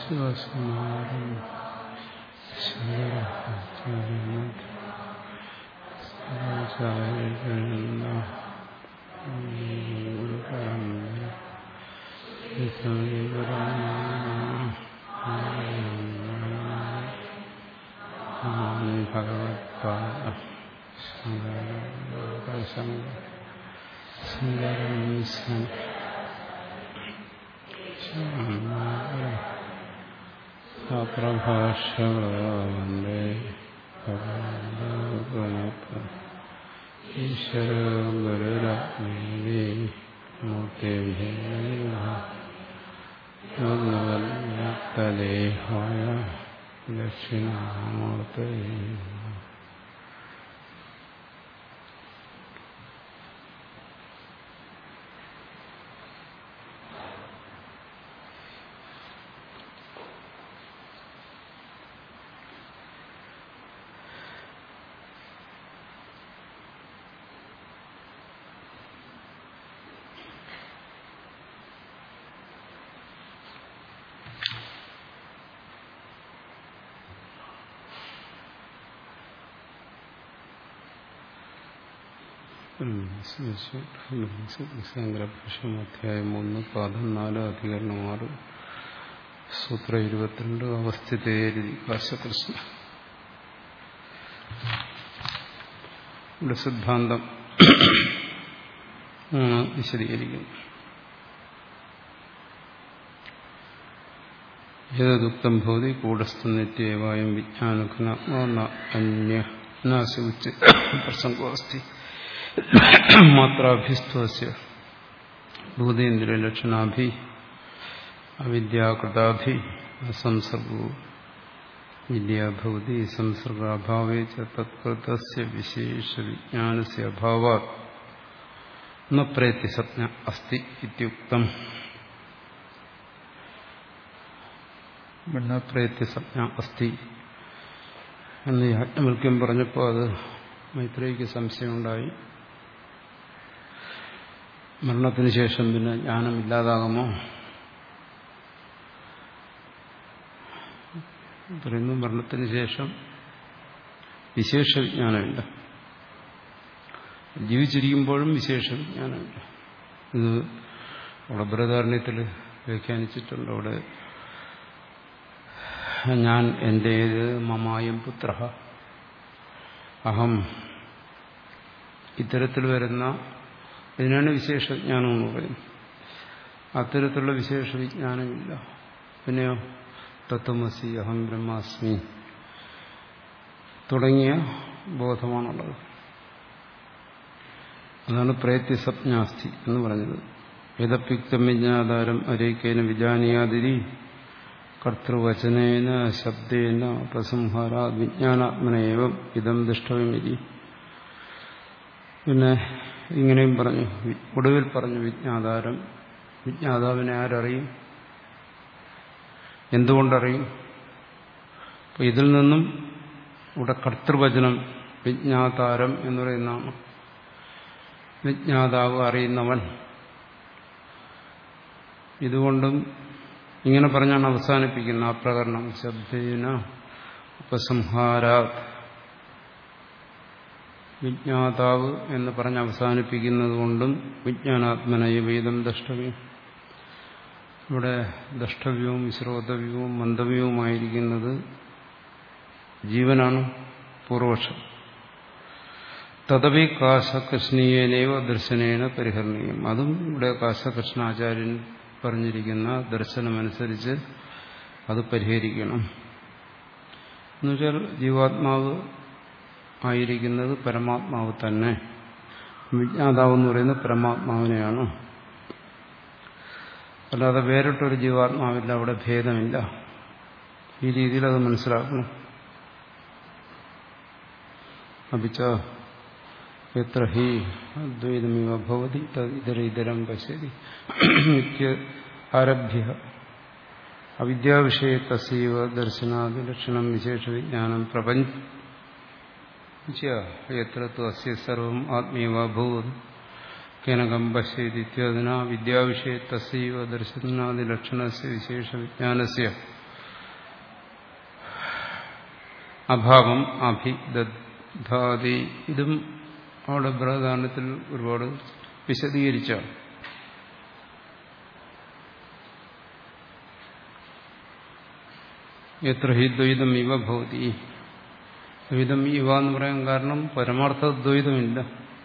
സദാശിവസമാരം ഭഗവത്പാദ ശങ്കരം പ്രഭാഷവന്ദേ ഈശ്വര ഗുരുരത്മേ മൂർത്തിഭ്യദേഹായ ദക്ഷിണാമൂർത്തേ സംഗ്രഭാഷ്യം ഒന്ന് പാദം നാല് അധികരണം ആറ് സൂത്ര ഇരുപത്തിരണ്ട് അവസ്ഥിതേരി കാശകൃഷ്ണ ഇവിടെ സിദ്ധാന്തം വിശദീകരിക്കുന്നു ഏതുക്തം ഭവതി കൂടസ്ഥ നിത്യവായും വിജ്ഞാനഘ്ന അന്യ നാശിച്ച് പ്രസംഗോസ്തി മാത്രാഭിസ്ത്വസ്യ ഭൂതേന്ദ്രിയലക്ഷണാഭി അവിദ്യാകൃതാഭി അസംസർഗോ വിദ്യാഭവതി സംസർഗാഭാവേ തത്കൃതസ്യ വിശേഷ വിജ്ഞാനസ്യ അഭാവാത് ന പ്രേത്യസജ്ഞ അസ്തി ഇത്യുക്തം ന പ്രേത്യസജ്ഞ അസ്തി എന്ന് യാജ്ഞവൽക്യം പറഞ്ഞപ്പോൾ അത് മൈത്രേയിക്ക് സംശയമുണ്ടായി മരണത്തിന് ശേഷം പിന്നെ ജ്ഞാനം ഇല്ലാതാകുമോ പറയുന്നു മരണത്തിന് ശേഷം വിശേഷ വിജ്ഞാനമില്ല ജീവിച്ചിരിക്കുമ്പോഴും വിശേഷ വിജ്ഞാനമില്ല ഇത് അവിടെ ബൃഹദാരണ്യത്തിൽ വ്യാഖ്യാനിച്ചിട്ടുണ്ട് അവിടെ ഞാൻ എൻ്റേത് മമായം പുത്ര അഹം ഇത്തരത്തിൽ വരുന്ന ഇതിനാണ് വിശേഷജ്ഞാനം എന്ന് പറയുന്നത് അത്തരത്തിലുള്ള വിശേഷ വിജ്ഞാനമില്ല പിന്നെയോ തത്വമസി അഹം ബ്രഹ്മാസ്മി തുടങ്ങിയ ബോധമാണുള്ളത് അതാണ് പ്രേത്യസപ്ഞാസ്തി എന്ന് പറഞ്ഞത് യഥപ്യുക്തം വിജ്ഞാതാരം അരേക്കേന വിജാനീയാതിരി കർത്തൃവചനേന ശബ്ദേന ഉപസംഹാര വിജ്ഞാനാത്മനേവം ഇതം ദുഷ്ടവിമിരി പിന്നെ ഇങ്ങനെയും പറഞ്ഞു ഒടുവിൽ പറഞ്ഞു വിജ്ഞാതാരം വിജ്ഞാതാവിനെ ആരറിയും എന്തുകൊണ്ടറിയും അപ്പൊ ഇതിൽ നിന്നും ഇവിടെ കർത്തൃവചനം വിജ്ഞാതാരം എന്ന് പറയുന്നതാണ് വിജ്ഞാതാവ് അറിയുന്നവൻ ഇതുകൊണ്ടും ഇങ്ങനെ പറഞ്ഞാണ് അവസാനിപ്പിക്കുന്ന ആ പ്രകരണം ശബ്ദേന ഉപസംഹാരാ വിജ്ഞാതാവ് എന്ന് പറഞ്ഞ് അവസാനിപ്പിക്കുന്നത് കൊണ്ടും വിജ്ഞാനാത്മനയ വേദം ദ്രഷ്ടവ്യം ഇവിടെ ദ്രഷ്ടവ്യവും ശ്രോതവ്യവും മന്ദവ്യവുമായിരിക്കുന്നത് ജീവനാണ് പൂർവക്ഷം തദവി കാശകൃഷ്ണീയനേവ ദർശനേന പരിഹരണീയം അതും ഇവിടെ കാശകൃഷ്ണാചാര്യൻ പറഞ്ഞിരിക്കുന്ന ദർശനമനുസരിച്ച് അത് പരിഹരിക്കണം എന്നുവെച്ചാൽ ജീവാത്മാവ് ആയിരിക്കുന്നത് പരമാത്മാവ് തന്നെ വിജ്ഞാതാവ് എന്ന് പറയുന്നത് പരമാത്മാവിനെയാണ് അല്ലാതെ വേറിട്ടൊരു ജീവാത്മാവില്ല അവിടെ ഭേദമില്ല ഈ രീതിയിൽ അത് മനസ്സിലാക്കണം അപിച്ച എത്ര ഹി അദ്വൈതമിവ ഭവതി ഇതര ഇതരം പശ്യതി ആരഭ്യ അവിദ്യാവിഷയത്തസീവ ദർശനാദി ലക്ഷണം വിശേഷ വിജ്ഞാനം പ്രപഞ്ച എത്ര അസ്യ സർവം ആത്മീയവഭൂത് കേനകം പശ്യതിത്യതിന വിദ്യാവിഷയത്തസീവ ദർശനാദി ലക്ഷണസ്യ വിശേഷ വിജ്ഞാനസ്യ അഭാവം അഭിദാതി ഇതും അവിടെ ബൃഹദാനത്തിൽ ഒരുപാട് വിശദീകരിച്ചാണ് എത്ര ഹി ദ്വൈതം ഇവ ഭവതി ദ്വൈതം ഇവ എന്ന് പറയാൻ കാരണം പരമാർത്ഥ ദ്വൈതമില്ല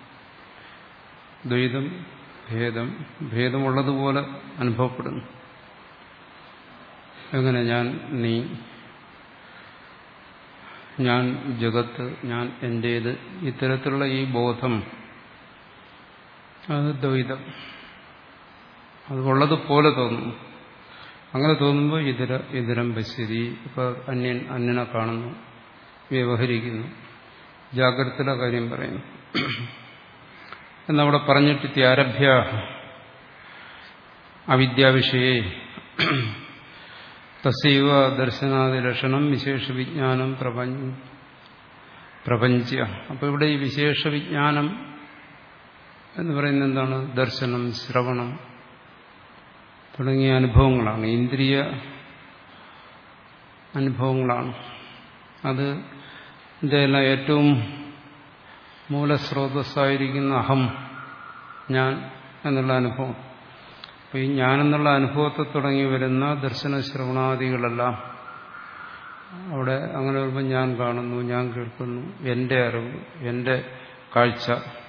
ദ്വൈതം ഭേദം ഭേദമുള്ളതുപോലെ അനുഭവപ്പെടുന്നു എങ്ങനെ ഞാൻ നീ ഞാൻ ജഗത്ത് ഞാൻ എൻ്റേത് ഇത്തരത്തിലുള്ള ഈ ബോധം അത് ദ്വൈതം അത് ഉള്ളതുപോലെ തോന്നുന്നു അങ്ങനെ തോന്നുമ്പോൾ ഇതര ഇതരം പശ്യതി ഇപ്പൊ അന്യൻ അന്യനെ കാണുന്നു വ്യവഹരിക്കുന്നു ജാഗ്രതയുടെ കാര്യം പറയുന്നു എന്നവിടെ പറഞ്ഞിട്ട് ത്യാരഭ്യ അവിദ്യാവിഷയെ തസൈവ ദർശനാദി ലക്ഷണം വിശേഷ വിജ്ഞാനം പ്രപഞ്ച അപ്പൊ ഇവിടെ ഈ വിശേഷ വിജ്ഞാനം എന്ന് പറയുന്നത് എന്താണ് ദർശനം ശ്രവണം തുടങ്ങിയ അനുഭവങ്ങളാണ് ഇന്ദ്രിയ അനുഭവങ്ങളാണ് അത് ഇതിൻ്റെയെല്ലാം ഏറ്റവും മൂലസ്രോതസ്സായിരിക്കുന്ന അഹം ഞാൻ എന്നുള്ള അനുഭവം അപ്പോൾ ഈ ഞാൻ എന്നുള്ള അനുഭവത്തെ തുടങ്ങി വരുന്ന ദർശന ശ്രവണാദികളെല്ലാം അവിടെ അങ്ങനെ വരുമ്പോൾ ഞാൻ കാണുന്നു ഞാൻ കേൾക്കുന്നു എൻ്റെ അറിവ് എൻ്റെ കാഴ്ച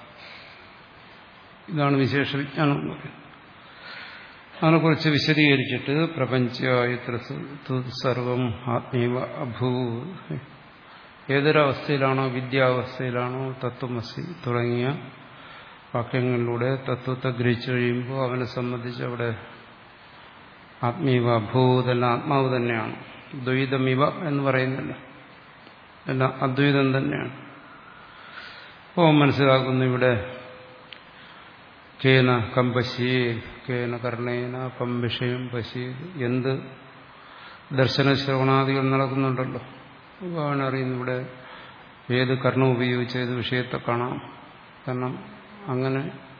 ഇതാണ് വിശേഷ വിജ്ഞാനം എന്ന് പറയുന്നത് അതിനെക്കുറിച്ച് വിശദീകരിച്ചിട്ട് പ്രപഞ്ച ഇത്ര സർവം ആത്മീവ അഭൂ ഏതൊരവസ്ഥയിലാണോ വിദ്യാവസ്ഥയിലാണോ തത്വമസി തുടങ്ങിയ വാക്യങ്ങളിലൂടെ തത്വത്തെ ഗ്രഹിച്ചു കഴിയുമ്പോൾ അവനെ സംബന്ധിച്ച് അവിടെ ആത്മീവ അഭൂതെല്ലാം ആത്മാവ് തന്നെയാണ് ദ്വൈതമിവ എന്ന് പറയുന്നില്ല എല്ലാം അദ്വൈതം തന്നെയാണ് അപ്പോൾ മനസ്സിലാക്കുന്നു ഇവിടെ കേന കമ്പശിയേ കേന കർണേന കം വിഷയം പശിയത് എന്ത് ദർശന ശ്രവണാദികൾ നടക്കുന്നുണ്ടല്ലോ അപ്പോൾ അവനറിയുന്നു ഇവിടെ ഏത് കർണം ഉപയോഗിച്ച് ഏത് വിഷയത്തെ കാണാം കാരണം അങ്ങനെ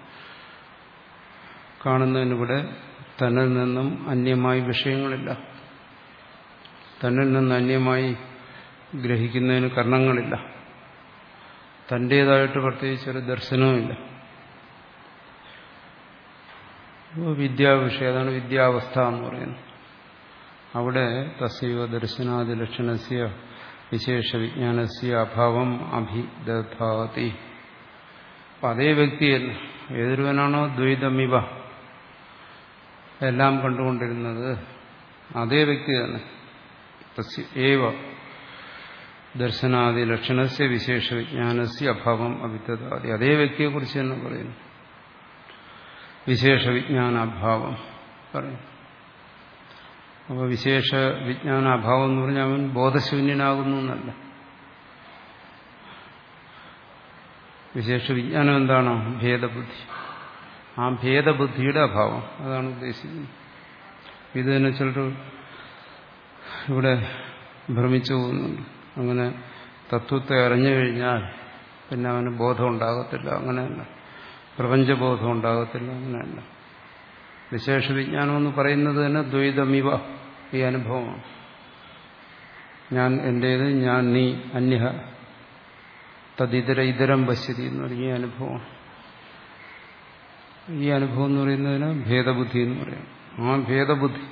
കാണുന്നതിനിവിടെ തന്നിൽ നിന്നും അന്യമായി വിഷയങ്ങളില്ല തന്നിൽ നിന്ന് അന്യമായി ഗ്രഹിക്കുന്നതിന് കർണങ്ങളില്ല തൻ്റേതായിട്ട് പ്രത്യേകിച്ചൊരു ദർശനവുമില്ല വിദ്യാവിഷയം അതാണ് വിദ്യാവസ്ഥ എന്ന് പറയുന്നത് അവിടെ തസ്സൈവ ദർശനാദി ലക്ഷണസ്യ വിശേഷ വിജ്ഞാനസ്യ അഭാവം അഭിദാതി അപ്പം അതേ വ്യക്തിയല്ല ഏതൊരുവനാണോ ദ്വൈതമിവ എല്ലാം കണ്ടുകൊണ്ടിരുന്നത് അതേ വ്യക്തി തന്നെ ഏവ ദർശനാദി ലക്ഷണസ്യ വിശേഷ വിജ്ഞാനസ്യ അഭാവം അഭിദാതി അതേ വ്യക്തിയെക്കുറിച്ച് തന്നെ പറയുന്നു വിശേഷ വിജ്ഞാനാഭാവം പറയും അപ്പോൾ വിശേഷ വിജ്ഞാനാഭാവം എന്ന് പറഞ്ഞാൽ അവൻ ബോധശൂന്യനാകുന്നു എന്നല്ല വിശേഷ വിജ്ഞാനം എന്താണോ ഭേദബുദ്ധി ആ ഭേദബുദ്ധിയുടെ അഭാവം അതാണ് ഉദ്ദേശിക്കുന്നത് ഇത് തന്നെ ചിലർ ഇവിടെ ഭ്രമിച്ചു പോകുന്നുണ്ട് അങ്ങനെ തത്വത്തെ അറിഞ്ഞു കഴിഞ്ഞാൽ പിന്നെ അവന് ബോധം ഉണ്ടാകത്തില്ല അങ്ങനെയല്ല പ്രപഞ്ചബോധം ഉണ്ടാകത്തില്ല അങ്ങനെയല്ല വിശേഷ വിജ്ഞാനം എന്ന് പറയുന്നത് തന്നെ ദ്വൈതമിവ ഈ അനുഭവമാണ് ഞാൻ എൻ്റേത് ഞാൻ നീ അന്യ തദിതര ഇതരം പശ്യതി എന്ന് പറഞ്ഞ ഈ അനുഭവം ഈ അനുഭവം എന്ന് പറയുന്നതിന് ഭേദബുദ്ധി എന്ന് പറയാം ആ ഭേദബുദ്ധി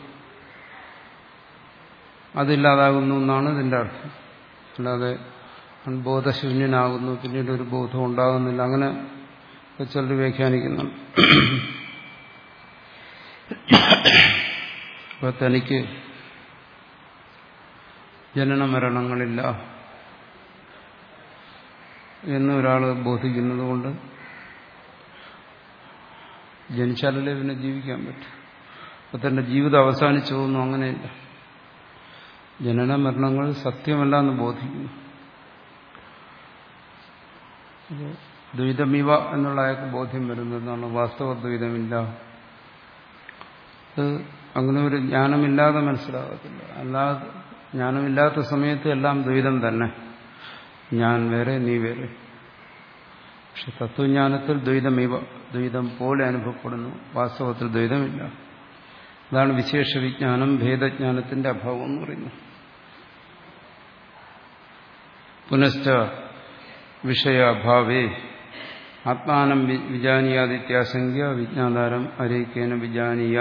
അതില്ലാതാകുന്നു എന്നാണ് ഇതിൻ്റെ അർത്ഥം അല്ലാതെ ബോധശൂന്യനാകുന്നു പിന്നീട് ഒരു ബോധം ഉണ്ടാകുന്നില്ല അങ്ങനെ ചിലർ വ്യാഖ്യാനിക്കുന്നുണ്ട് അപ്പൊ തനിക്ക് ജനന മരണങ്ങളില്ല എന്നൊരാൾ ബോധിക്കുന്നത് കൊണ്ട് ജനിച്ചാലല്ലേ പിന്നെ ജീവിക്കാൻ പറ്റും അപ്പൊ തന്റെ ജീവിതം അവസാനിച്ചു പോകുന്നു അങ്ങനെയില്ല ജനന മരണങ്ങൾ സത്യമല്ല എന്ന് ബോധിക്കുന്നു ദ്വൈതമിവ എന്നുള്ള അയാൾക്ക് ബോധ്യം വരുന്നതാണ് വാസ്തവ ദ്വൈതമില്ല അത് അങ്ങനെ ഒരു ജ്ഞാനമില്ലാതെ മനസ്സിലാകത്തില്ല അല്ലാതെ ജ്ഞാനമില്ലാത്ത സമയത്ത് എല്ലാം ദ്വൈതം തന്നെ ഞാൻ വേറെ നീ വേറെ പക്ഷെ തത്വജ്ഞാനത്തിൽ ദ്വൈതമിവ ദ്വൈതം പോലെ അനുഭവപ്പെടുന്നു വാസ്തവത്തിൽ ദ്വൈതമില്ല അതാണ് വിശേഷ വിജ്ഞാനം ഭേദജ്ഞാനത്തിന്റെ അഭാവം എന്ന് പറയുന്നത് പുനശ്ച വിഷയാഭാവേ ആത്മാനം വിജാനീയാദിത്യാസംഖ്യ വിജ്ഞാതാരം അരൈക്കേന വിജാനീയ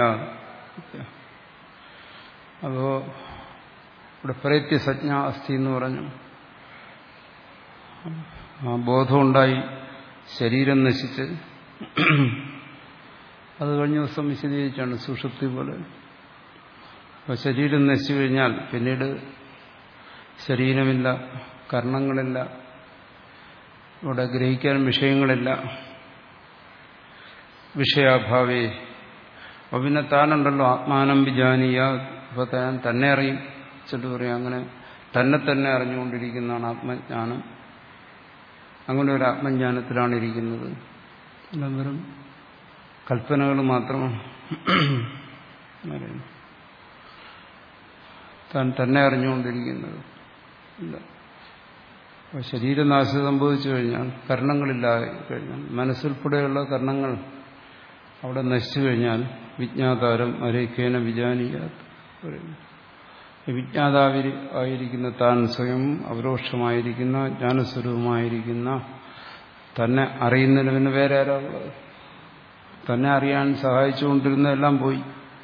അപ്പോ ഇവിടെ പ്രേത്യസജ്ഞ അസ്ഥി എന്ന് പറഞ്ഞു ആ ബോധമുണ്ടായി ശരീരം നശിച്ച് അത് കഴിഞ്ഞ ദിവസം വിശദീകരിച്ചാണ് സുഷുപ്തി പോലെ അപ്പോൾ ശരീരം നശിച്ചു കഴിഞ്ഞാൽ പിന്നീട് ശരീരമില്ല കർണങ്ങളില്ല ഇവിടെ ഗ്രഹിക്കാൻ വിഷയങ്ങളില്ല വിഷയാഭാവേ അപ്പൊ പിന്നെ താനുണ്ടല്ലോ ആത്മാനം വിജാനീയ അപ്പൊ താൻ തന്നെ അറിയും ചെല്ലു പറയും അങ്ങനെ തന്നെ തന്നെ അറിഞ്ഞുകൊണ്ടിരിക്കുന്നതാണ് ആത്മജ്ഞാനം അങ്ങനെ ഒരു ആത്മജ്ഞാനത്തിലാണ് ഇരിക്കുന്നത് എല്ലാം വെറും കൽപ്പനകൾ മാത്രമാണ് താൻ തന്നെ അറിഞ്ഞുകൊണ്ടിരിക്കുന്നത് ഇല്ല അപ്പോൾ ശരീരനാശം സംഭവിച്ചു കഴിഞ്ഞാൽ കർണങ്ങളില്ലാതെ കഴിഞ്ഞാൽ മനസ്സിൽപ്പെടെയുള്ള കർണങ്ങൾ അവിടെ നശിച്ചു കഴിഞ്ഞാൽ വിജ്ഞാതാരം അരേഖേന വിജാനീയാത്ത് പറയുന്നു വിജ്ഞാതാവി ആയിരിക്കുന്ന താൻ സ്വയം അപരോക്ഷമായിരിക്കുന്ന ജ്ഞാനസ്വരൂപമായിരിക്കുന്ന തന്നെ അറിയുന്നതിന് പിന്നെ വേറെ ആരാ ഉള്ളത് തന്നെ അറിയാൻ സഹായിച്ചുകൊണ്ടിരുന്നതെല്ലാം പോയി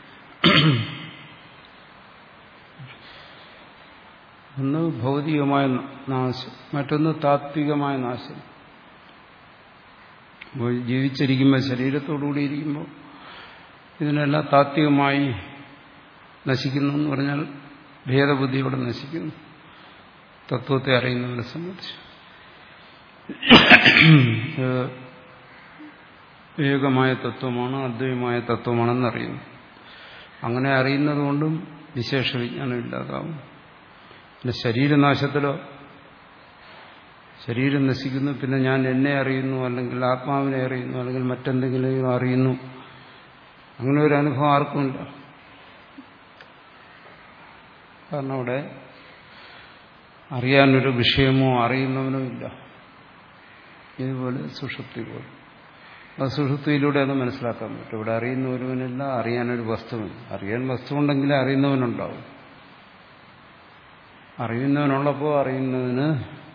ഒന്ന് ഭൗതികമായ നാശം മറ്റൊന്ന് താത്വികമായ നാശം ജീവിച്ചിരിക്കുമ്പോൾ ശരീരത്തോടുകൂടി ഇരിക്കുമ്പോൾ ഇതിനെല്ലാം താത്വികമായി നശിക്കുന്നു എന്ന് പറഞ്ഞാൽ ഭേദബുദ്ധിയോടെ നശിക്കുന്നു തത്വത്തെ അറിയുന്നവരെ സംബന്ധിച്ച് ഏകമായ തത്വമാണ് അദ്വൈതമായ തത്വമാണെന്നറിയുന്നു അങ്ങനെ അറിയുന്നതുകൊണ്ടും വിശേഷ വിജ്ഞാനം ഇല്ലാതാവും പിന്നെ ശരീരനാശത്തിലോ ശരീരം നശിക്കുന്നു പിന്നെ ഞാൻ എന്നെ അറിയുന്നു അല്ലെങ്കിൽ ആത്മാവിനെ അറിയുന്നു അല്ലെങ്കിൽ മറ്റെന്തെങ്കിലും അറിയുന്നു അങ്ങനെ ഒരു അനുഭവം ആർക്കുമില്ല കാരണം അവിടെ അറിയാനൊരു വിഷയമോ അറിയുന്നവനോ ഇല്ല ഇതുപോലെ സുഷുപ്തി പോലെ അത് സുഷുപ്തിയിലൂടെ അത് മനസ്സിലാക്കാൻ പറ്റും ഇവിടെ അറിയുന്ന ഒരുവനില്ല അറിയാനൊരു വസ്തുവില്ല അറിയാൻ വസ്തുവുണ്ടെങ്കിലേ അറിയുന്നവനുണ്ടാവും അറിയുന്നവനുള്ളപ്പോൾ അറിയുന്നതിന്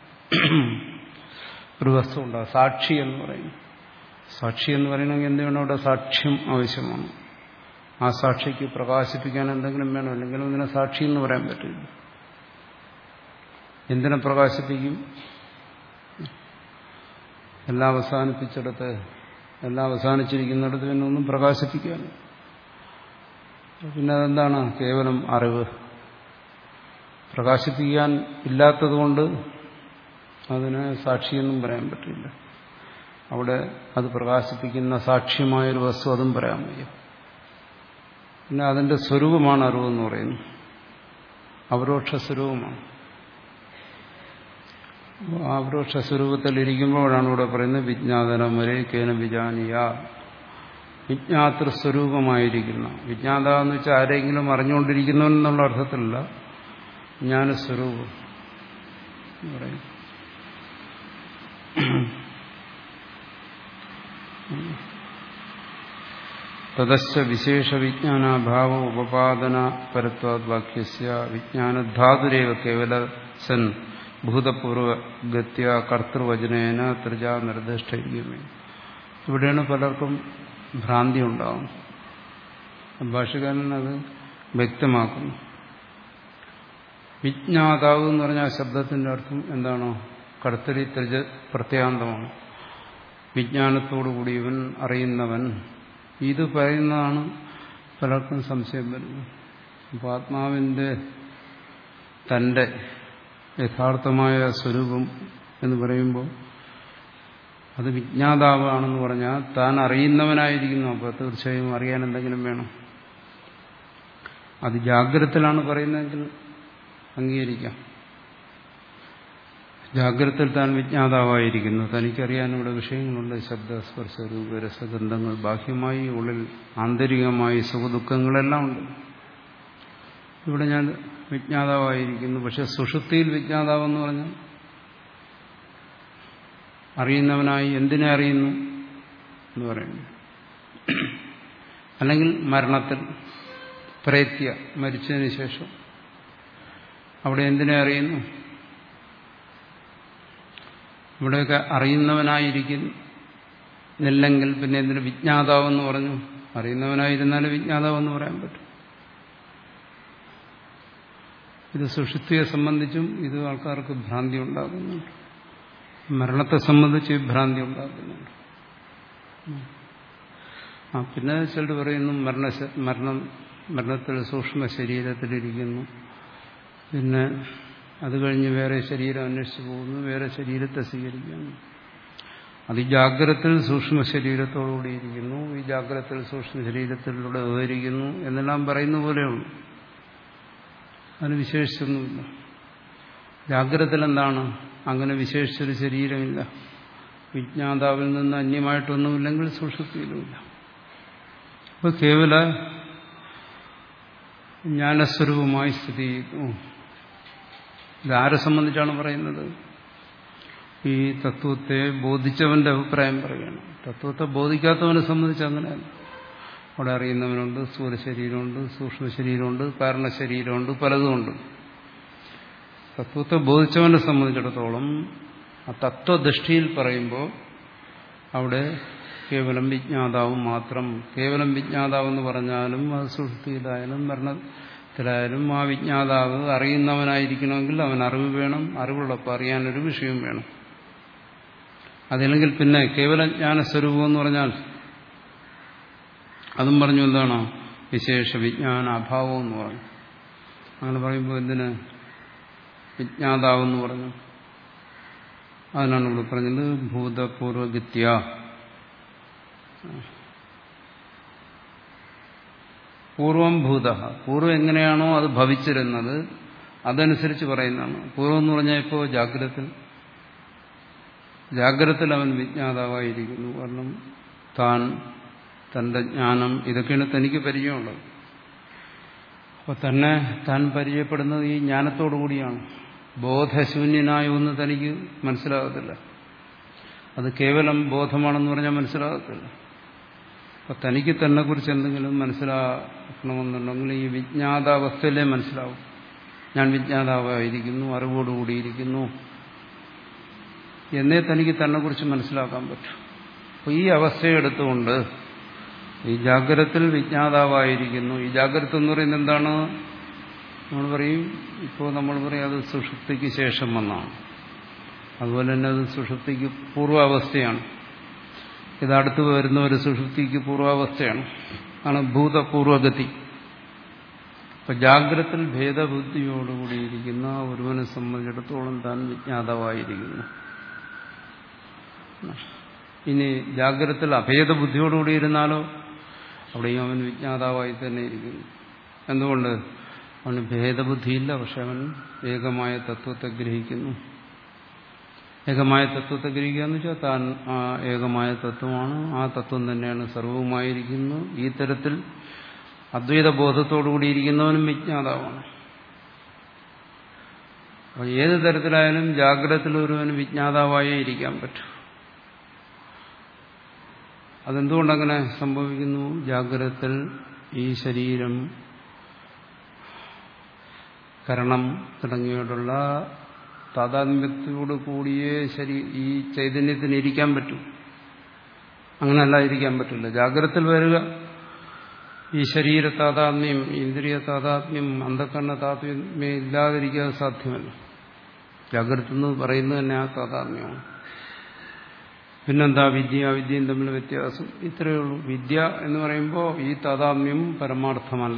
ഒരു വസ്തു ഉണ്ടാകും സാക്ഷി എന്ന് പറയും സാക്ഷി എന്ന് പറയണമെങ്കിൽ എന്ത് വേണം അവിടെ സാക്ഷ്യം ആവശ്യമാണ് ആ സാക്ഷിക്ക് പ്രകാശിപ്പിക്കാൻ എന്തെങ്കിലും വേണം അല്ലെങ്കിൽ ഇതിനെ സാക്ഷി എന്ന് പറയാൻ പറ്റില്ല എന്തിനെ പ്രകാശിപ്പിക്കും എല്ലാം അവസാനിപ്പിച്ചിടത്ത് എല്ലാം അവസാനിച്ചിരിക്കുന്നിടത്ത് പിന്നെ ഒന്നും പ്രകാശിപ്പിക്കാൻ പിന്നെ അതെന്താണ് കേവലം അറിവ് പ്രകാശിപ്പിക്കാൻ ഇല്ലാത്തതുകൊണ്ട് അതിന് സാക്ഷിയെന്നും പറയാൻ പറ്റില്ല അവിടെ അത് പ്രകാശിപ്പിക്കുന്ന സാക്ഷ്യമായൊരു വസ്തു അതും പറയാൻ വയ്യ പിന്നെ അതിന്റെ സ്വരൂപമാണ് അറിവെന്ന് പറയുന്നത് അപരോക്ഷ സ്വരൂപമാണ് അപരോക്ഷ സ്വരൂപത്തിൽ ഇരിക്കുമ്പോഴാണ് ഇവിടെ പറയുന്നത് വിജ്ഞാതനം വരെ കേന വിജാനിയ വിജ്ഞാതൃ സ്വരൂപമായിരിക്കുന്ന വിജ്ഞാത എന്ന് വെച്ചാൽ ആരെങ്കിലും അറിഞ്ഞുകൊണ്ടിരിക്കുന്നു എന്നുള്ള അർത്ഥത്തിലല്ല ജ്ഞാനസ്വരൂപം പറയും തദശ വിശേഷ വിജ്ഞാനാഭാവ ഉപപാദന പരത്വാദ് വാക്യസ്യ വിജ്ഞാനധാതുരേവ കേവല സൻ ഭൂതപൂർവഗത്യ കർത്തൃവചനേന ത്രിജ നിർദ്ദിഷ്ടമേ ഇവിടെയാണ് പലർക്കും ഭ്രാന്തി ഉണ്ടാവും ഭാഷകാരൻ അത് വ്യക്തമാക്കുന്നു വിജ്ഞാതാവ് എന്ന് പറഞ്ഞ ആ ശബ്ദത്തിന്റെ അർത്ഥം എന്താണോ കടത്തരി ത്രിജ പ്രത്യാന്തമാണ് വിജ്ഞാനത്തോടുകൂടി ഇവൻ അറിയുന്നവൻ ഇത് പറയുന്നതാണ് പലർക്കും സംശയം വരുന്നത് അപ്പോൾ ആത്മാവിൻ്റെ തൻ്റെ യഥാർത്ഥമായ സ്വരൂപം എന്ന് പറയുമ്പോൾ അത് വിജ്ഞാതാവാണെന്ന് പറഞ്ഞാൽ താൻ അറിയുന്നവനായിരിക്കുന്നു അപ്പോൾ തീർച്ചയായും അറിയാൻ എന്തെങ്കിലും വേണം അത് ജാഗ്രതത്തിലാണ് പറയുന്നതെങ്കിൽ അംഗീകരിക്കാം ജാഗ്രതത്തിൽ താൻ വിജ്ഞാതാവായിരിക്കുന്നു തനിക്കറിയാൻ ഇവിടെ വിഷയങ്ങളുണ്ട് ശബ്ദ സ്പർശ രൂപ രസഗന്ധങ്ങൾ ബാഹ്യമായി ഉള്ളിൽ ആന്തരികമായി സുഖദുഃഖങ്ങളെല്ലാം ഉണ്ട് ഇവിടെ ഞാൻ വിജ്ഞാതാവായിരിക്കുന്നു പക്ഷെ സുഷുപ്തിയിൽ വിജ്ഞാതാവെന്ന് പറഞ്ഞാൽ അറിയുന്നവനായി എന്തിനെ അറിയുന്നു എന്ന് പറയുന്നു അല്ലെങ്കിൽ മരണത്തിൽ പ്രേത്യ മരിച്ചതിന് ശേഷം അവിടെ എന്തിനെ അറിയുന്നു ഇവിടെയൊക്കെ അറിയുന്നവനായിരിക്കുന്നില്ലെങ്കിൽ പിന്നെ എന്തിനു വിജ്ഞാതാവെന്ന് പറഞ്ഞു അറിയുന്നവനായിരുന്നാലും വിജ്ഞാതാവെന്ന് പറയാൻ പറ്റും ഇത് സുഷുപ്തിയെ സംബന്ധിച്ചും ഇത് ആൾക്കാർക്ക് ഭ്രാന്തി ഉണ്ടാകുന്നുണ്ട് മരണത്തെ സംബന്ധിച്ച് ഭ്രാന്തി ഉണ്ടാക്കുന്നുണ്ട് ആ പിന്നെ ചിലർ പറയുന്നു മരണ മരണം മരണത്തിൽ സൂക്ഷ്മ ശരീരത്തിലിരിക്കുന്നു പിന്നെ അത് കഴിഞ്ഞ് വേറെ ശരീരം അന്വേഷിച്ച് പോകുന്നു വേറെ ശരീരത്തെ സ്വീകരിക്കുന്നു അത് ഈ ജാഗ്രതത്തിൽ സൂക്ഷ്മ ശരീരത്തോടുകൂടി ഇരിക്കുന്നു ഈ ജാഗ്രതത്തിൽ സൂക്ഷ്മ ശരീരത്തിലൂടെ വിവരിക്കുന്നു എന്നെല്ലാം പറയുന്ന പോലെയുള്ളൂ അതിന് വിശേഷിച്ചൊന്നുമില്ല ജാഗ്രതത്തിൽ എന്താണ് അങ്ങനെ വിശേഷിച്ചൊരു ശരീരമില്ല വിജ്ഞാതാവിൽ നിന്ന് അന്യമായിട്ടൊന്നുമില്ലെങ്കിൽ സുഷുപ്തിയിലുമില്ല അപ്പോൾ കേവല ജ്ഞാനസ്വരൂപമായി സ്ഥിതി ചെയ്യുന്നു ഇതാരെ സംബന്ധിച്ചാണ് പറയുന്നത് ഈ തത്വത്തെ ബോധിച്ചവന്റെ അഭിപ്രായം പറയുകയാണ് തത്വത്തെ ബോധിക്കാത്തവനെ സംബന്ധിച്ച് അങ്ങനെയല്ല അവിടെ അറിയുന്നവനുണ്ട് സ്ഥൂല ശരീരമുണ്ട് സൂക്ഷ്മ ശരീരമുണ്ട് കാരണ ശരീരമുണ്ട് പലതുമുണ്ട് തത്വത്തെ ബോധിച്ചവനെ സംബന്ധിച്ചിടത്തോളം ആ തത്വദൃഷ്ടിയിൽ പറയുമ്പോൾ അവിടെ കേവലം വിജ്ഞാതാവും മാത്രം കേവലം വിജ്ഞാതാവെന്ന് പറഞ്ഞാലും അത് സുഷ്ടിയിലായാലും മരണത്തിലായാലും ആ വിജ്ഞാതാവ് അറിയുന്നവനായിരിക്കണമെങ്കിൽ അവൻ അറിവ് വേണം അറിവുള്ളപ്പോൾ അറിയാനൊരു വിഷയം വേണം അതല്ലെങ്കിൽ പിന്നെ കേവല ജ്ഞാനസ്വരൂപം എന്ന് പറഞ്ഞാൽ അതും പറഞ്ഞു എന്താണോ വിശേഷ വിജ്ഞാന അഭാവം എന്ന് പറഞ്ഞു അങ്ങനെ പറയുമ്പോൾ എന്തിന് വിജ്ഞാതാവെന്ന് പറഞ്ഞു അതിനാണ് ഇവിടെ പറഞ്ഞത് ഭൂതപൂർവഗത്യ പൂർവം ഭൂത പൂർവ്വം എങ്ങനെയാണോ അത് ഭവിച്ചിരുന്നത് അതനുസരിച്ച് പറയുന്നതാണ് പൂർവ്വം എന്ന് പറഞ്ഞാൽ ഇപ്പോൾ ജാഗ്രതത്തിൽ ജാഗ്രതത്തിൽ അവൻ വിജ്ഞാതാവായിരിക്കുന്നു കാരണം താൻ തന്റെ ജ്ഞാനം ഇതൊക്കെയാണ് തനിക്ക് പരിചയമുള്ളത് അപ്പോൾ തന്നെ താൻ പരിചയപ്പെടുന്നത് ഈ ജ്ഞാനത്തോടു കൂടിയാണ് ബോധശൂന്യനായ ഒന്ന് തനിക്ക് മനസ്സിലാകത്തില്ല അത് കേവലം ബോധമാണെന്ന് പറഞ്ഞാൽ മനസ്സിലാകത്തില്ല അപ്പം തനിക്ക് തന്നെ കുറിച്ച് എന്തെങ്കിലും മനസ്സിലാക്കണമെന്നുണ്ടെങ്കിൽ ഈ വിജ്ഞാതാവസ്ഥയിലേ മനസ്സിലാവും ഞാൻ വിജ്ഞാതാവായിരിക്കുന്നു അറിവോടുകൂടിയിരിക്കുന്നു എന്നേ തനിക്ക് തന്നെ കുറിച്ച് മനസ്സിലാക്കാൻ പറ്റും അപ്പോൾ ഈ അവസ്ഥയെടുത്തുകൊണ്ട് ഈ ജാഗ്രതത്തിൽ വിജ്ഞാതാവായിരിക്കുന്നു ഈ ജാഗ്രത എന്ന് പറയുന്നത് എന്താണ് നമ്മൾ പറയും ഇപ്പോൾ നമ്മൾ പറയും അത് സുഷുപ്തിക്ക് ശേഷം വന്നാണ് അതുപോലെ തന്നെ അത് സുഷുപ്തിക്ക് പൂർവാവസ്ഥയാണ് ഇതടുത്ത് വരുന്ന ഒരു സുഷുപ്തിക്ക് പൂർവാവസ്ഥയാണ് ആണ് ഭൂതപൂർവഗതി അപ്പൊ ജാഗ്രത്തിൽ ഭേദബുദ്ധിയോടുകൂടിയിരിക്കുന്ന ഒരുവനെ സംബന്ധിച്ചിടത്തോളം താൻ വിജ്ഞാതാവായിരിക്കുന്നു ഇനി ജാഗ്രതത്തിൽ അഭേദബുദ്ധിയോടുകൂടി ഇരുന്നാലോ അവിടെയും അവൻ വിജ്ഞാതാവായി തന്നെ ഇരിക്കുന്നു എന്തുകൊണ്ട് അവന് ഭേദബുദ്ധിയില്ല പക്ഷെ അവൻ ഏകമായ തത്വത്തെ ഗ്രഹിക്കുന്നു ഏകമായ തത്വത്തെ ഗ്രഹിക്കുക എന്ന് വെച്ചാൽ താൻ ആ ഏകമായ തത്വമാണ് ആ തത്വം തന്നെയാണ് സർവവുമായിരിക്കുന്നു ഈ തരത്തിൽ അദ്വൈത ബോധത്തോടുകൂടിയിരിക്കുന്നവനും വിജ്ഞാതാവാണ് അപ്പോൾ ഏത് തരത്തിലായാലും ജാഗ്രതത്തിൽ ഒരുവന് വിജ്ഞാതാവായേ ഇരിക്കാൻ പറ്റും അതെന്തുകൊണ്ടങ്ങനെ സംഭവിക്കുന്നു ജാഗ്രതത്തിൽ ഈ ശരീരം കരണം തുടങ്ങിയോടുള്ള താതാത്മ്യത്തോട് കൂടിയേ ശരീ ഈ ചൈതന്യത്തിന് ഇരിക്കാൻ പറ്റും അങ്ങനെയല്ല ഇരിക്കാൻ പറ്റില്ല ജാഗ്രതത്തിൽ വരിക ഈ ശരീര താതാത്മ്യം ഇന്ദ്രിയ താതാത്മ്യം അന്ധക്കണ്ണ താതാത്മ്യം ഇല്ലാതിരിക്കാൻ സാധ്യമല്ല ജാഗ്രത എന്ന് പറയുന്നത് തന്നെ ആ താതാത്മ്യമാണ് പിന്നെന്താ വിദ്യ അവിദ്യയും തമ്മിൽ വ്യത്യാസം ഇത്രയേ ഉള്ളൂ വിദ്യ എന്ന് പറയുമ്പോൾ ഈ താതാത്മ്യം പരമാർത്ഥമല്ല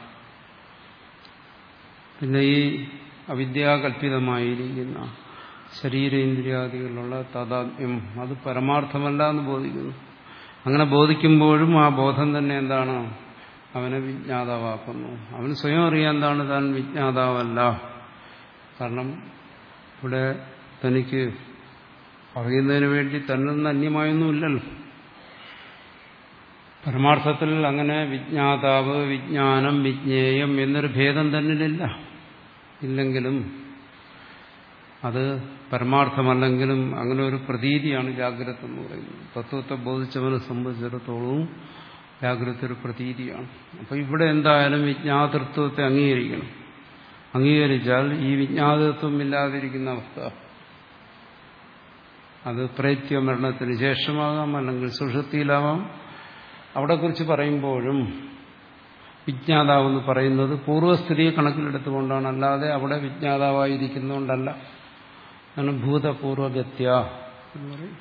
പിന്നെ ഈ അവിദ്യാകല്പിതമായിരിക്കുന്ന ശരീരേന്ദ്രിയാദികളിലുള്ള താതാത്മ്യം അത് പരമാർത്ഥമല്ല എന്ന് ബോധിക്കുന്നു അങ്ങനെ ബോധിക്കുമ്പോഴും ആ ബോധം തന്നെ എന്താണ് അവനെ വിജ്ഞാതാവാക്കുന്നു അവന് സ്വയം അറിയാൻ എന്താണ് താൻ വിജ്ഞാതാവല്ല കാരണം ഇവിടെ തനിക്ക് അറിയുന്നതിന് വേണ്ടി തന്നിൽ നിന്ന് അന്യമായൊന്നുമില്ലല്ലോ പരമാർത്ഥത്തിൽ അങ്ങനെ വിജ്ഞാതാവ് വിജ്ഞാനം വിജ്ഞേയം എന്നൊരു ഭേദം തന്നിലില്ല ഇല്ലെങ്കിലും അത് പരമാർത്ഥമല്ലെങ്കിലും അങ്ങനെ ഒരു പ്രതീതിയാണ് ജാഗ്രത എന്ന് പറയുന്നത് തത്വത്തെ ബോധിച്ചവനെ സംബന്ധിച്ചിടത്തോളവും ജാഗ്രത ഒരു പ്രതീതിയാണ് അപ്പോൾ ഇവിടെ എന്തായാലും വിജ്ഞാതൃത്വത്തെ അംഗീകരിക്കണം അംഗീകരിച്ചാൽ ഈ വിജ്ഞാതത്വം ഇല്ലാതിരിക്കുന്ന അവസ്ഥ അത് പ്രേത്യ മരണത്തിന് ശേഷമാകാം അല്ലെങ്കിൽ സുഷുതിയിലാവാം അവിടെ കുറിച്ച് പറയുമ്പോഴും വിജ്ഞാതാവെന്ന് പറയുന്നത് പൂർവ്വസ്ഥിതിയെ കണക്കിലെടുത്തുകൊണ്ടാണ് അല്ലാതെ അവിടെ വിജ്ഞാതാവായിരിക്കുന്നതുകൊണ്ടല്ല അതാണ് ഭൂതപൂർവഗത്യ എന്ന് പറയും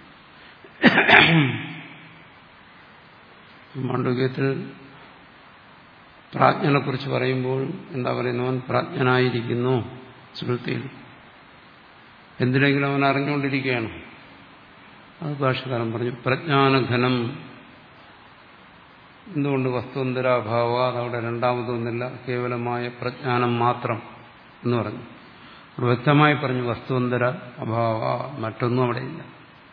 മാണ്ഡവ്യത്തിൽ പ്രാജ്ഞനെ കുറിച്ച് പറയുമ്പോൾ എന്താ പറയുന്നവൻ പ്രാജ്ഞനായിരിക്കുന്നു ശ്രുതിയിൽ എന്തിനെങ്കിലും അവൻ അറിഞ്ഞുകൊണ്ടിരിക്കുകയാണ് അത് ഭാഷകാരൻ പറഞ്ഞു പ്രജ്ഞാനഘനം എന്തുകൊണ്ട് വസ്തുന്തരാഭാവ അതവിടെ രണ്ടാമതൊന്നില്ല കേവലമായ പ്രജ്ഞാനം മാത്രം എന്ന് പറഞ്ഞു അവിടെ വ്യക്തമായി പറഞ്ഞു വസ്തുവന്തര അഭാവ മറ്റൊന്നും അവിടെയില്ല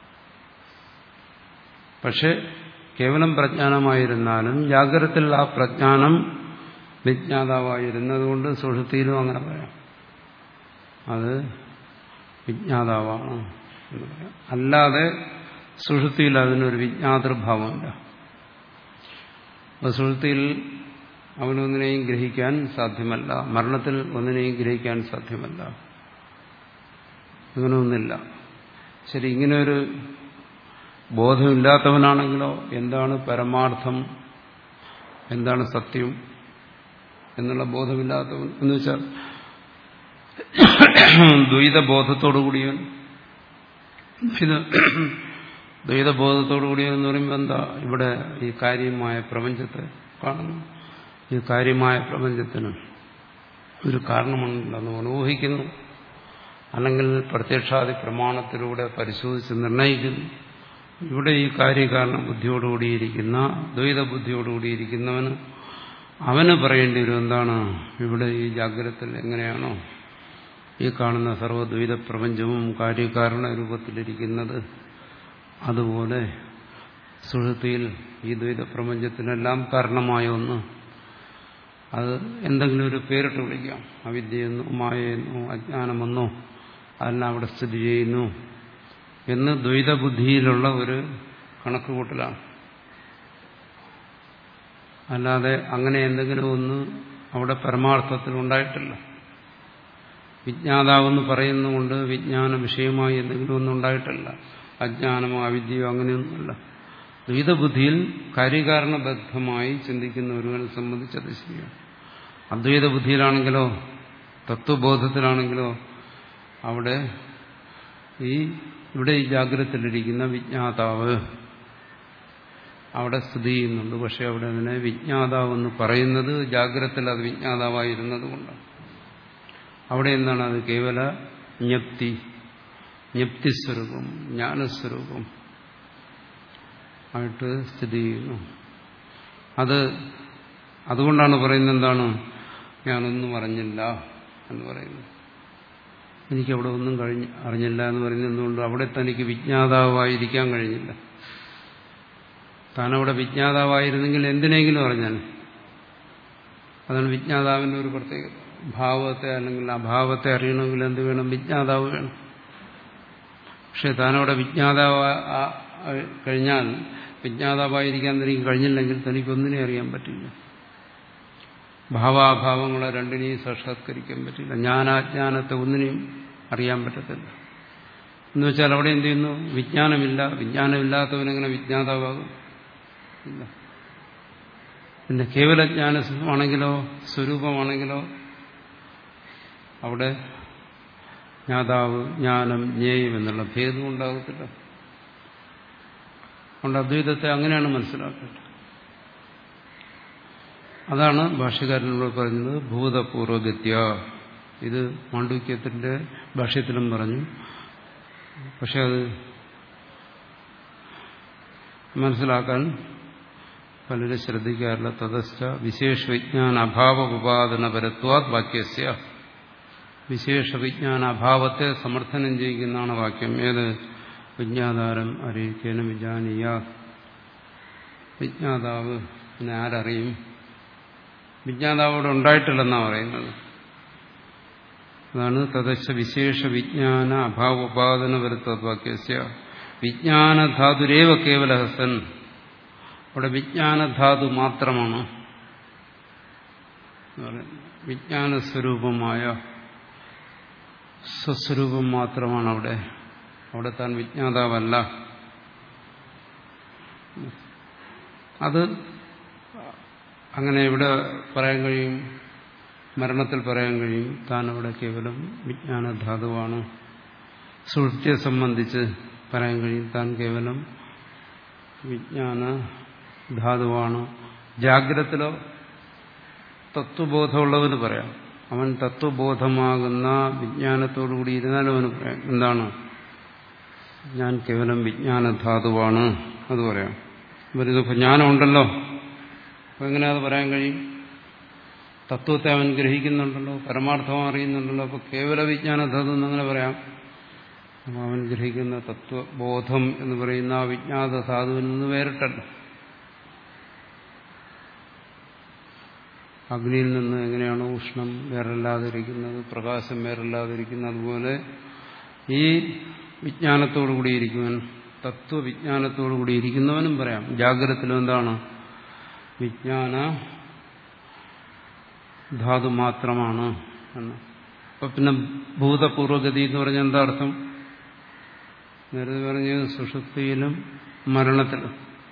പക്ഷെ കേവലം പ്രജ്ഞാനമായിരുന്നാലും ജാഗ്രതത്തിൽ ആ പ്രജ്ഞാനം വിജ്ഞാതാവായിരുന്നതുകൊണ്ട് സുഷുതിയിലും അങ്ങനെ പറയാം അത് വിജ്ഞാതാവാണ് എന്ന് പറയാം അല്ലാതെ സുഷുതിയിൽ അതിനൊരു വിജ്ഞാതൃഭാവമില്ല സുഷുതിയിൽ അവനൊന്നിനെയും ഗ്രഹിക്കാൻ സാധ്യമല്ല മരണത്തിൽ ഒന്നിനെയും ഗ്രഹിക്കാൻ സാധ്യമല്ല അങ്ങനെ ഒന്നില്ല ശരി ഇങ്ങനെ ഒരു ബോധമില്ലാത്തവനാണെങ്കിലോ എന്താണ് പരമാർത്ഥം എന്താണ് സത്യം എന്നുള്ള ബോധമില്ലാത്തവൻ എന്ന് വെച്ചാൽ ദ്വൈതബോധത്തോടുകൂടിയവൻ ദ്വൈതബോധത്തോടുകൂടിയവൻ എന്ന് പറയുമ്പോൾ എന്താ ഇവിടെ ഈ കാര്യമായ പ്രപഞ്ചത്തെ കാണുന്നു ഈ കാര്യമായ പ്രപഞ്ചത്തിന് ഒരു കാരണമുണ്ടെന്ന് ഊഹിക്കുന്നു അല്ലെങ്കിൽ പ്രത്യക്ഷാദി പ്രമാണത്തിലൂടെ പരിശോധിച്ച് നിർണയിക്കുന്നു ഇവിടെ ഈ കാര്യകാരണ ബുദ്ധിയോടുകൂടിയിരിക്കുന്ന ദ്വൈത ബുദ്ധിയോടുകൂടിയിരിക്കുന്നവന് അവന് പറയേണ്ടി വരും എന്താണ് ഇവിടെ ഈ ജാഗ്രതത്തിൽ എങ്ങനെയാണോ ഈ കാണുന്ന സർവ്വദ്വൈത പ്രപഞ്ചവും കാര്യകാരണ രൂപത്തിലിരിക്കുന്നത് അതുപോലെ സുഹൃത്തിയിൽ ഈ ദ്വൈത പ്രപഞ്ചത്തിനെല്ലാം കാരണമായ ഒന്ന് അത് എന്തെങ്കിലും ഒരു പേരിട്ട് വിളിക്കാം അവിദ്യയെന്നോ മായയെന്നോ അജ്ഞാനമെന്നോ അതെല്ലാം അവിടെ സ്ഥിതി ചെയ്യുന്നു എന്ന് ദ്വൈതബുദ്ധിയിലുള്ള ഒരു കണക്കുകൂട്ടലാണ് അല്ലാതെ അങ്ങനെ എന്തെങ്കിലും ഒന്ന് അവിടെ പരമാർത്ഥത്തിൽ ഉണ്ടായിട്ടില്ല വിജ്ഞാതാവെന്ന് പറയുന്നുകൊണ്ട് വിജ്ഞാന വിഷയമായി എന്തെങ്കിലും ഒന്നും ഉണ്ടായിട്ടില്ല അജ്ഞാനമോ അവിദ്യയോ അങ്ങനെയൊന്നുമല്ല ദ്വൈതബുദ്ധിയിൽ കാര്യകാരണബദ്ധമായി ചിന്തിക്കുന്ന ഒരുവനെ സംബന്ധിച്ചത് ശരിയാണ് അദ്വൈത ബുദ്ധിയിലാണെങ്കിലോ തത്വബോധത്തിലാണെങ്കിലോ അവിടെ ഈ ഇവിടെ ഈ ജാഗ്രതത്തിലിരിക്കുന്ന വിജ്ഞാതാവ് അവിടെ സ്ഥിതി ചെയ്യുന്നുണ്ട് പക്ഷെ അവിടെ അതിനെ വിജ്ഞാതാവെന്ന് പറയുന്നത് ജാഗ്രതത്തിൽ അത് വിജ്ഞാതാവായിരുന്നത് കൊണ്ടാണ് അവിടെ എന്താണ് അത് കേവല ജ്ഞപ്തി ജ്ഞപ്തിസ്വരൂപം ജ്ഞാനസ്വരൂപം ആയിട്ട് സ്ഥിതി ചെയ്യുന്നു അത് അതുകൊണ്ടാണ് പറയുന്നത് എന്താണ് ഞാനൊന്നും അറിഞ്ഞില്ല എന്ന് പറയുന്നത് എനിക്കവിടെ ഒന്നും കഴിഞ്ഞ് അറിഞ്ഞില്ല എന്ന് പറയുന്നത് എന്തുകൊണ്ട് അവിടെ തനിക്ക് വിജ്ഞാതാവായിരിക്കാൻ കഴിഞ്ഞില്ല താനവിടെ വിജ്ഞാതാവായിരുന്നെങ്കിൽ എന്തിനെങ്കിലും അറിഞ്ഞാൽ അതാണ് വിജ്ഞാതാവിന്റെ ഒരു പ്രത്യേകത ഭാവത്തെ അല്ലെങ്കിൽ അഭാവത്തെ അറിയണമെങ്കിൽ എന്ത് വേണം വിജ്ഞാതാവ് വേണം പക്ഷെ താനവിടെ വിജ്ഞാതാവ് കഴിഞ്ഞാൽ വിജ്ഞാതാവായിരിക്കാൻ തനിക്ക് കഴിഞ്ഞില്ലെങ്കിൽ തനിക്കൊന്നിനെ അറിയാൻ പറ്റില്ല ഭാവാഭാവങ്ങളെ രണ്ടിനെയും സാക്ഷാത്കരിക്കാൻ പറ്റില്ല ജ്ഞാനാജ്ഞാനത്തെ ഒന്നിനെയും അറിയാൻ പറ്റത്തില്ല എന്ന് വെച്ചാൽ അവിടെ എന്ത് ചെയ്യുന്നു വിജ്ഞാനമില്ല വിജ്ഞാനമില്ലാത്തവനെങ്ങനെ വിജ്ഞാതാവാകും ഇല്ല പിന്നെ കേവല ജ്ഞാനമാണെങ്കിലോ സ്വരൂപമാണെങ്കിലോ അവിടെ ജ്ഞാതാവ് ജ്ഞാനം ജ്ഞേയം എന്നുള്ള ഭേദം ഉണ്ടാകത്തില്ല അതുകൊണ്ട് അദ്വൈതത്തെ അങ്ങനെയാണ് മനസ്സിലാക്കേണ്ടത് അതാണ് ഭാഷ്യകാരനോട് പറയുന്നത് ഭൂതപൂർവഗത്യ ഇത് മാണ്ഡുക്യത്തിന്റെ ഭാഷ്യത്തിലും പറഞ്ഞു പക്ഷെ അത് മനസ്സിലാക്കാൻ പലരും ശ്രദ്ധിക്കാറില്ല തതസ്ഥ വിശേഷ വിജ്ഞാന അഭാവ ഉപാദന പരത്വാത് വാക്യസ്യ വിശേഷ വിജ്ഞാന അഭാവത്തെ സമർത്ഥനം ചെയ്യുന്നതാണ് വാക്യം ഏത് വിജ്ഞാതാരം അറിയിക്കാനും വിജാനീയ വിജ്ഞാതാവ് പിന്നെ ആരറിയും വിജ്ഞാതാവ് അവിടെ ഉണ്ടായിട്ടില്ലെന്നാണ് പറയുന്നത് അതാണ് തദശ വിശേഷ വിജ്ഞാന അഭാവ ഉപാദന വരുത്തവാക്യസ്യ വിജ്ഞാനധാതുരേവ കേവലഹസൻ അവിടെ വിജ്ഞാനധാതു മാത്രമാണ് വിജ്ഞാനസ്വരൂപമായ സ്വസ്വരൂപം മാത്രമാണ് അവിടെ അവിടെ താൻ വിജ്ഞാതാവല്ല അത് അങ്ങനെ ഇവിടെ പറയാൻ കഴിയും മരണത്തിൽ പറയാൻ കഴിയും താൻ അവിടെ കേവലം വിജ്ഞാനധാതുവാണ് സുഹൃത്തിയെ സംബന്ധിച്ച് പറയാൻ കഴിയും താൻ കേവലം വിജ്ഞാന ധാതുവാണ് ജാഗ്രതത്തിലോ തത്വബോധമുള്ളവന് പറയാം അവൻ തത്വബോധമാകുന്ന വിജ്ഞാനത്തോടുകൂടി ഇരുന്നാലും അവന് പറയാം എന്താണ് ഞാൻ കേവലം വിജ്ഞാനധാതുവാണ് അത് പറയാം വരുന്നപ്പോൾ ജ്ഞാനമുണ്ടല്ലോ അപ്പം എങ്ങനെ അത് പറയാൻ കഴിയും തത്വത്തെ അവൻ ഗ്രഹിക്കുന്നുണ്ടല്ലോ പരമാർത്ഥം അറിയുന്നുണ്ടല്ലോ അപ്പോൾ കേവല വിജ്ഞാനധാതു എന്നങ്ങനെ പറയാം അപ്പോൾ അവൻ ഗ്രഹിക്കുന്ന തത്വബോധം എന്ന് പറയുന്ന ആ വിജ്ഞാത ധാതുവിൽ നിന്ന് വേറിട്ടല്ല അഗ്നിയിൽ നിന്ന് എങ്ങനെയാണോ ഉഷ്ണം വേറല്ലാതിരിക്കുന്നത് പ്രകാശം വേറല്ലാതിരിക്കുന്നത് അതുപോലെ ഈ വിജ്ഞാനത്തോടു കൂടിയിരിക്കുവൻ തത്വവിജ്ഞാനത്തോടു കൂടിയിരിക്കുന്നവനും പറയാം ജാഗ്രതത്തിലും എന്താണ് വിജ്ഞാന ധാതു മാത്രമാണ് എന്ന് അപ്പൊ പിന്നെ ഭൂതപൂർവഗതി എന്ന് പറഞ്ഞാൽ എന്താ അർത്ഥം നേരത്തെ പറഞ്ഞത് സുഷുപ്തിയിലും മരണത്തിലും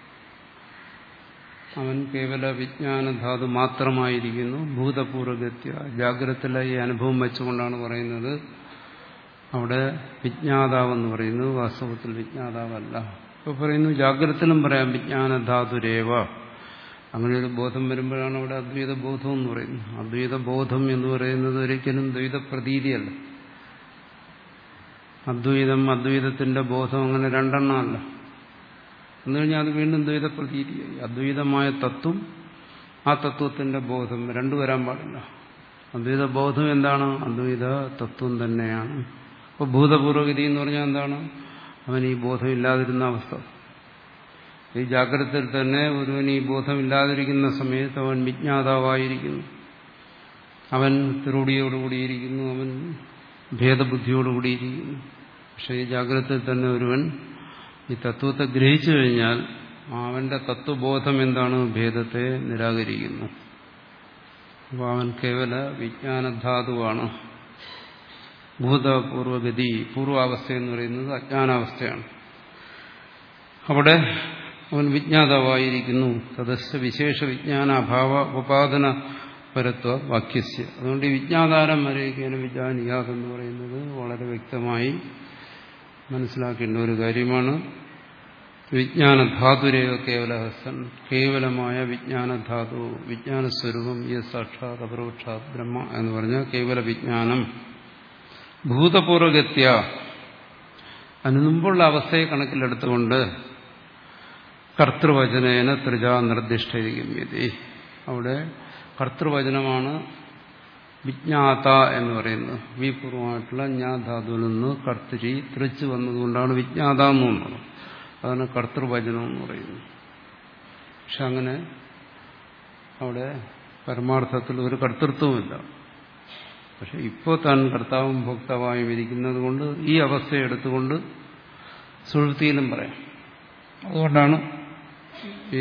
അവൻ കേവല വിജ്ഞാനധാതു മാത്രമായിരിക്കുന്നു ഭൂതപൂർവഗത്യ ജാഗ്രതത്തിലെ ഈ അനുഭവം വെച്ചുകൊണ്ടാണ് പറയുന്നത് അവിടെ വിജ്ഞാതാവെന്ന് പറയുന്നത് വാസ്തവത്തിൽ വിജ്ഞാതാവല്ല ഇപ്പൊ പറയുന്നു ജാഗ്രതത്തിലും പറയാം വിജ്ഞാനധാതുരേവ അങ്ങനെ ഒരു ബോധം വരുമ്പോഴാണ് അവിടെ അദ്വൈത ബോധം എന്ന് പറയുന്നത് അദ്വൈത ബോധം എന്ന് പറയുന്നത് ഒരിക്കലും ദ്വൈത പ്രതീതിയല്ല അദ്വൈതം അദ്വൈതത്തിന്റെ ബോധം അങ്ങനെ രണ്ടെണ്ണമല്ല എന്ന് കഴിഞ്ഞാൽ അത് വീണ്ടും ദ്വൈത പ്രതീതിയായി അദ്വൈതമായ തത്വം ആ തത്വത്തിന്റെ ബോധം രണ്ടു വരാൻ പാടില്ല അദ്വൈത ബോധം എന്താണ് അദ്വൈത തത്വം തന്നെയാണ് അപ്പോൾ ഭൂതപൂർവഗതി എന്ന് പറഞ്ഞാൽ എന്താണ് അവൻ ഈ ബോധമില്ലാതിരുന്ന അവസ്ഥ ഈ ജാഗ്രതയിൽ തന്നെ ഒരുവൻ ഈ ബോധമില്ലാതിരിക്കുന്ന സമയത്ത് അവൻ വിജ്ഞാതാവായിരിക്കുന്നു അവൻ തിരുടിയോടുകൂടിയിരിക്കുന്നു അവൻ ഭേദബുദ്ധിയോടുകൂടിയിരിക്കുന്നു പക്ഷെ ഈ ജാഗ്രതയിൽ തന്നെ ഒരുവൻ ഈ തത്വത്തെ ഗ്രഹിച്ചു കഴിഞ്ഞാൽ അവന്റെ തത്വബോധം എന്താണ് ഭേദത്തെ നിരാകരിക്കുന്നു അപ്പോൾ അവൻ കേവല വിജ്ഞാനധാതുവാണ് ഭൂതപൂർവഗതി പൂർവാവസ്ഥ എന്ന് പറയുന്നത് അജ്ഞാനാവസ്ഥയാണ് അവിടെ അവൻ വിജ്ഞാതാവായിരിക്കുന്നു തദസ് വിശേഷ വിജ്ഞാനാഭാവ ഉപാദന പരത്വ വാക്യസ്യ അതുകൊണ്ട് ഈ വിജ്ഞാതാരം വരയ്ക്കാനും വിജ്ഞാനിയാതെന്ന് പറയുന്നത് വളരെ വ്യക്തമായി മനസ്സിലാക്കേണ്ട ഒരു കാര്യമാണ് വിജ്ഞാനധാതുരേവ കേവലഹസൻ കേവലമായ വിജ്ഞാനധാതു വിജ്ഞാനസ്വരൂപം ഈ സാക്ഷാത് അപരോക്ഷാത് ബ്രഹ്മ എന്ന് പറഞ്ഞ കേവല വിജ്ഞാനം ഭൂതപൂർവഗത്യ അതിനു മുമ്പുള്ള അവസ്ഥയെ കണക്കിലെടുത്തുകൊണ്ട് കർത്തൃവചനേന ത്രിജ നിർദ്ദിഷ്ടരിക്കും അവിടെ കർത്തൃവചനമാണ് വിജ്ഞാത എന്ന് പറയുന്നത് വി പൂർവമായിട്ടുള്ള ജ്ഞാധാതുവിൽ നിന്ന് കർത്തരി തൃച്ച് വന്നതുകൊണ്ടാണ് വിജ്ഞാത എന്ന് തോന്നുന്നത് അതാണ് കർത്തൃവചനം എന്ന് പറയുന്നത് പക്ഷെ അങ്ങനെ അവിടെ പരമാർത്ഥത്തിൽ ഒരു കർത്തൃത്വമില്ല പക്ഷെ ഇപ്പോൾ താൻ കർത്താവും ഭോക്താവായും ഇരിക്കുന്നത് കൊണ്ട് ഈ അവസ്ഥ എടുത്തുകൊണ്ട് സുഴുത്തിയിലും പറയാം അതുകൊണ്ടാണ് ഈ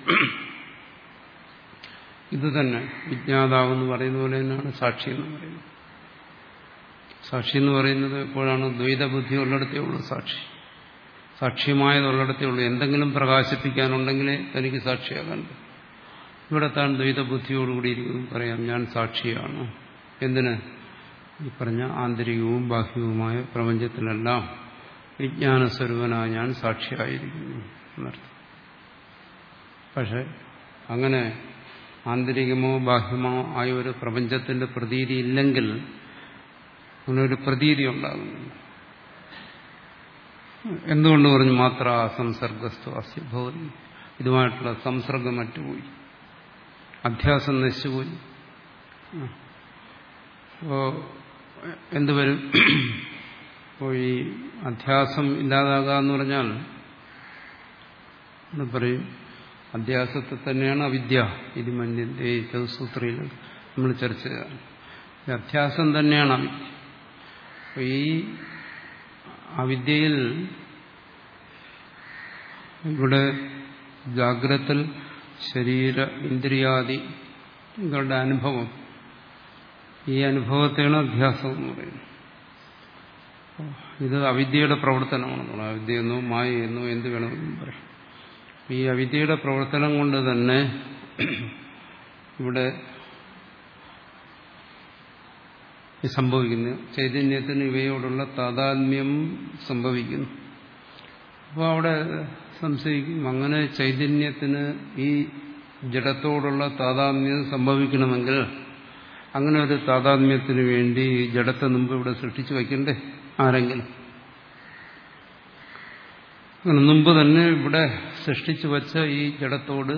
ഇത് തന്നെ വിജ്ഞാതാവെന്ന് പറയുന്ന പോലെ തന്നെയാണ് സാക്ഷി എന്ന് പറയുന്നത് സാക്ഷി എന്ന് പറയുന്നത് എപ്പോഴാണ് ദ്വൈത ബുദ്ധി ഉള്ളിടത്തേ ഉള്ളൂ സാക്ഷി സാക്ഷ്യമായതുള്ളിടത്തേ ഉള്ളൂ എന്തെങ്കിലും പ്രകാശിപ്പിക്കാനുണ്ടെങ്കിലേ തനിക്ക് സാക്ഷിയാകാൻ ഇവിടെ താൻ ദ്വൈത ബുദ്ധിയോടുകൂടി ഇരിക്കുന്നു പറയാം ഞാൻ സാക്ഷിയാണ് എന്തിന് ഈ പറഞ്ഞ ആന്തരികവും ബാഹ്യവുമായ പ്രപഞ്ചത്തിലെല്ലാം വിജ്ഞാനസ്വരൂപനായ ഞാൻ സാക്ഷിയായിരിക്കുന്നു എന്നർത്ഥം പക്ഷെ അങ്ങനെ ആന്തരികമോ ബാഹ്യമോ ആയ ഒരു പ്രപഞ്ചത്തിന്റെ പ്രതീതി ഇല്ലെങ്കിൽ അങ്ങനെ ഒരു പ്രതീതി ഉണ്ടാകുന്നില്ല എന്തുകൊണ്ട് പറഞ്ഞു മാത്ര സംസർഗസ്ഥ അസ്യഭവതി ഇതുമായിട്ടുള്ള സംസർഗം മറ്റുപോയി അധ്യാസം നശിച്ചുപോയി അപ്പോ എന്തുവരും അപ്പോൾ ഈ അധ്യാസം ഇല്ലാതാകുക എന്ന് പറഞ്ഞാൽ പറയും അധ്യാസത്തെ തന്നെയാണ് അവിദ്യ ഇത് മന്യന്റെ ചതുസൂത്രയിൽ നമ്മൾ ചർച്ച ചെയ്തതാണ് ഈ അധ്യാസം തന്നെയാണ് അവിദ്യ അപ്പൊ ഈ അവിദ്യയിൽ ഇവിടെ ജാഗ്രത്തിൽ ശരീര ഇന്ദ്രിയാദികളുടെ അനുഭവം ഈ അനുഭവത്തെയാണ് അധ്യാസം എന്ന് പറയുന്നത് ഇത് അവിദ്യയുടെ പ്രവർത്തനമാണെന്ന് അവിദ്യയെന്നോ മായയെന്നോ എന്ത് വേണമെന്നും പറയും ഈ അവിദ്യയുടെ പ്രവർത്തനം കൊണ്ട് തന്നെ ഇവിടെ സംഭവിക്കുന്നു ചൈതന്യത്തിന് ഇവയോടുള്ള താതാത്മ്യം സംഭവിക്കുന്നു അപ്പോൾ അവിടെ സംശയിക്കും അങ്ങനെ ചൈതന്യത്തിന് ഈ ജഡത്തോടുള്ള താതാത്മ്യം സംഭവിക്കണമെങ്കിൽ അങ്ങനെ ഒരു താതാത്മ്യത്തിന് വേണ്ടി ജഡത്തെ മുമ്പ് ഇവിടെ സൃഷ്ടിച്ചു വയ്ക്കണ്ടേ ആരെങ്കിലും അങ്ങനെ മുമ്പ് തന്നെ ഇവിടെ സൃഷ്ടിച്ചു വച്ച ഈ ജഡത്തോട്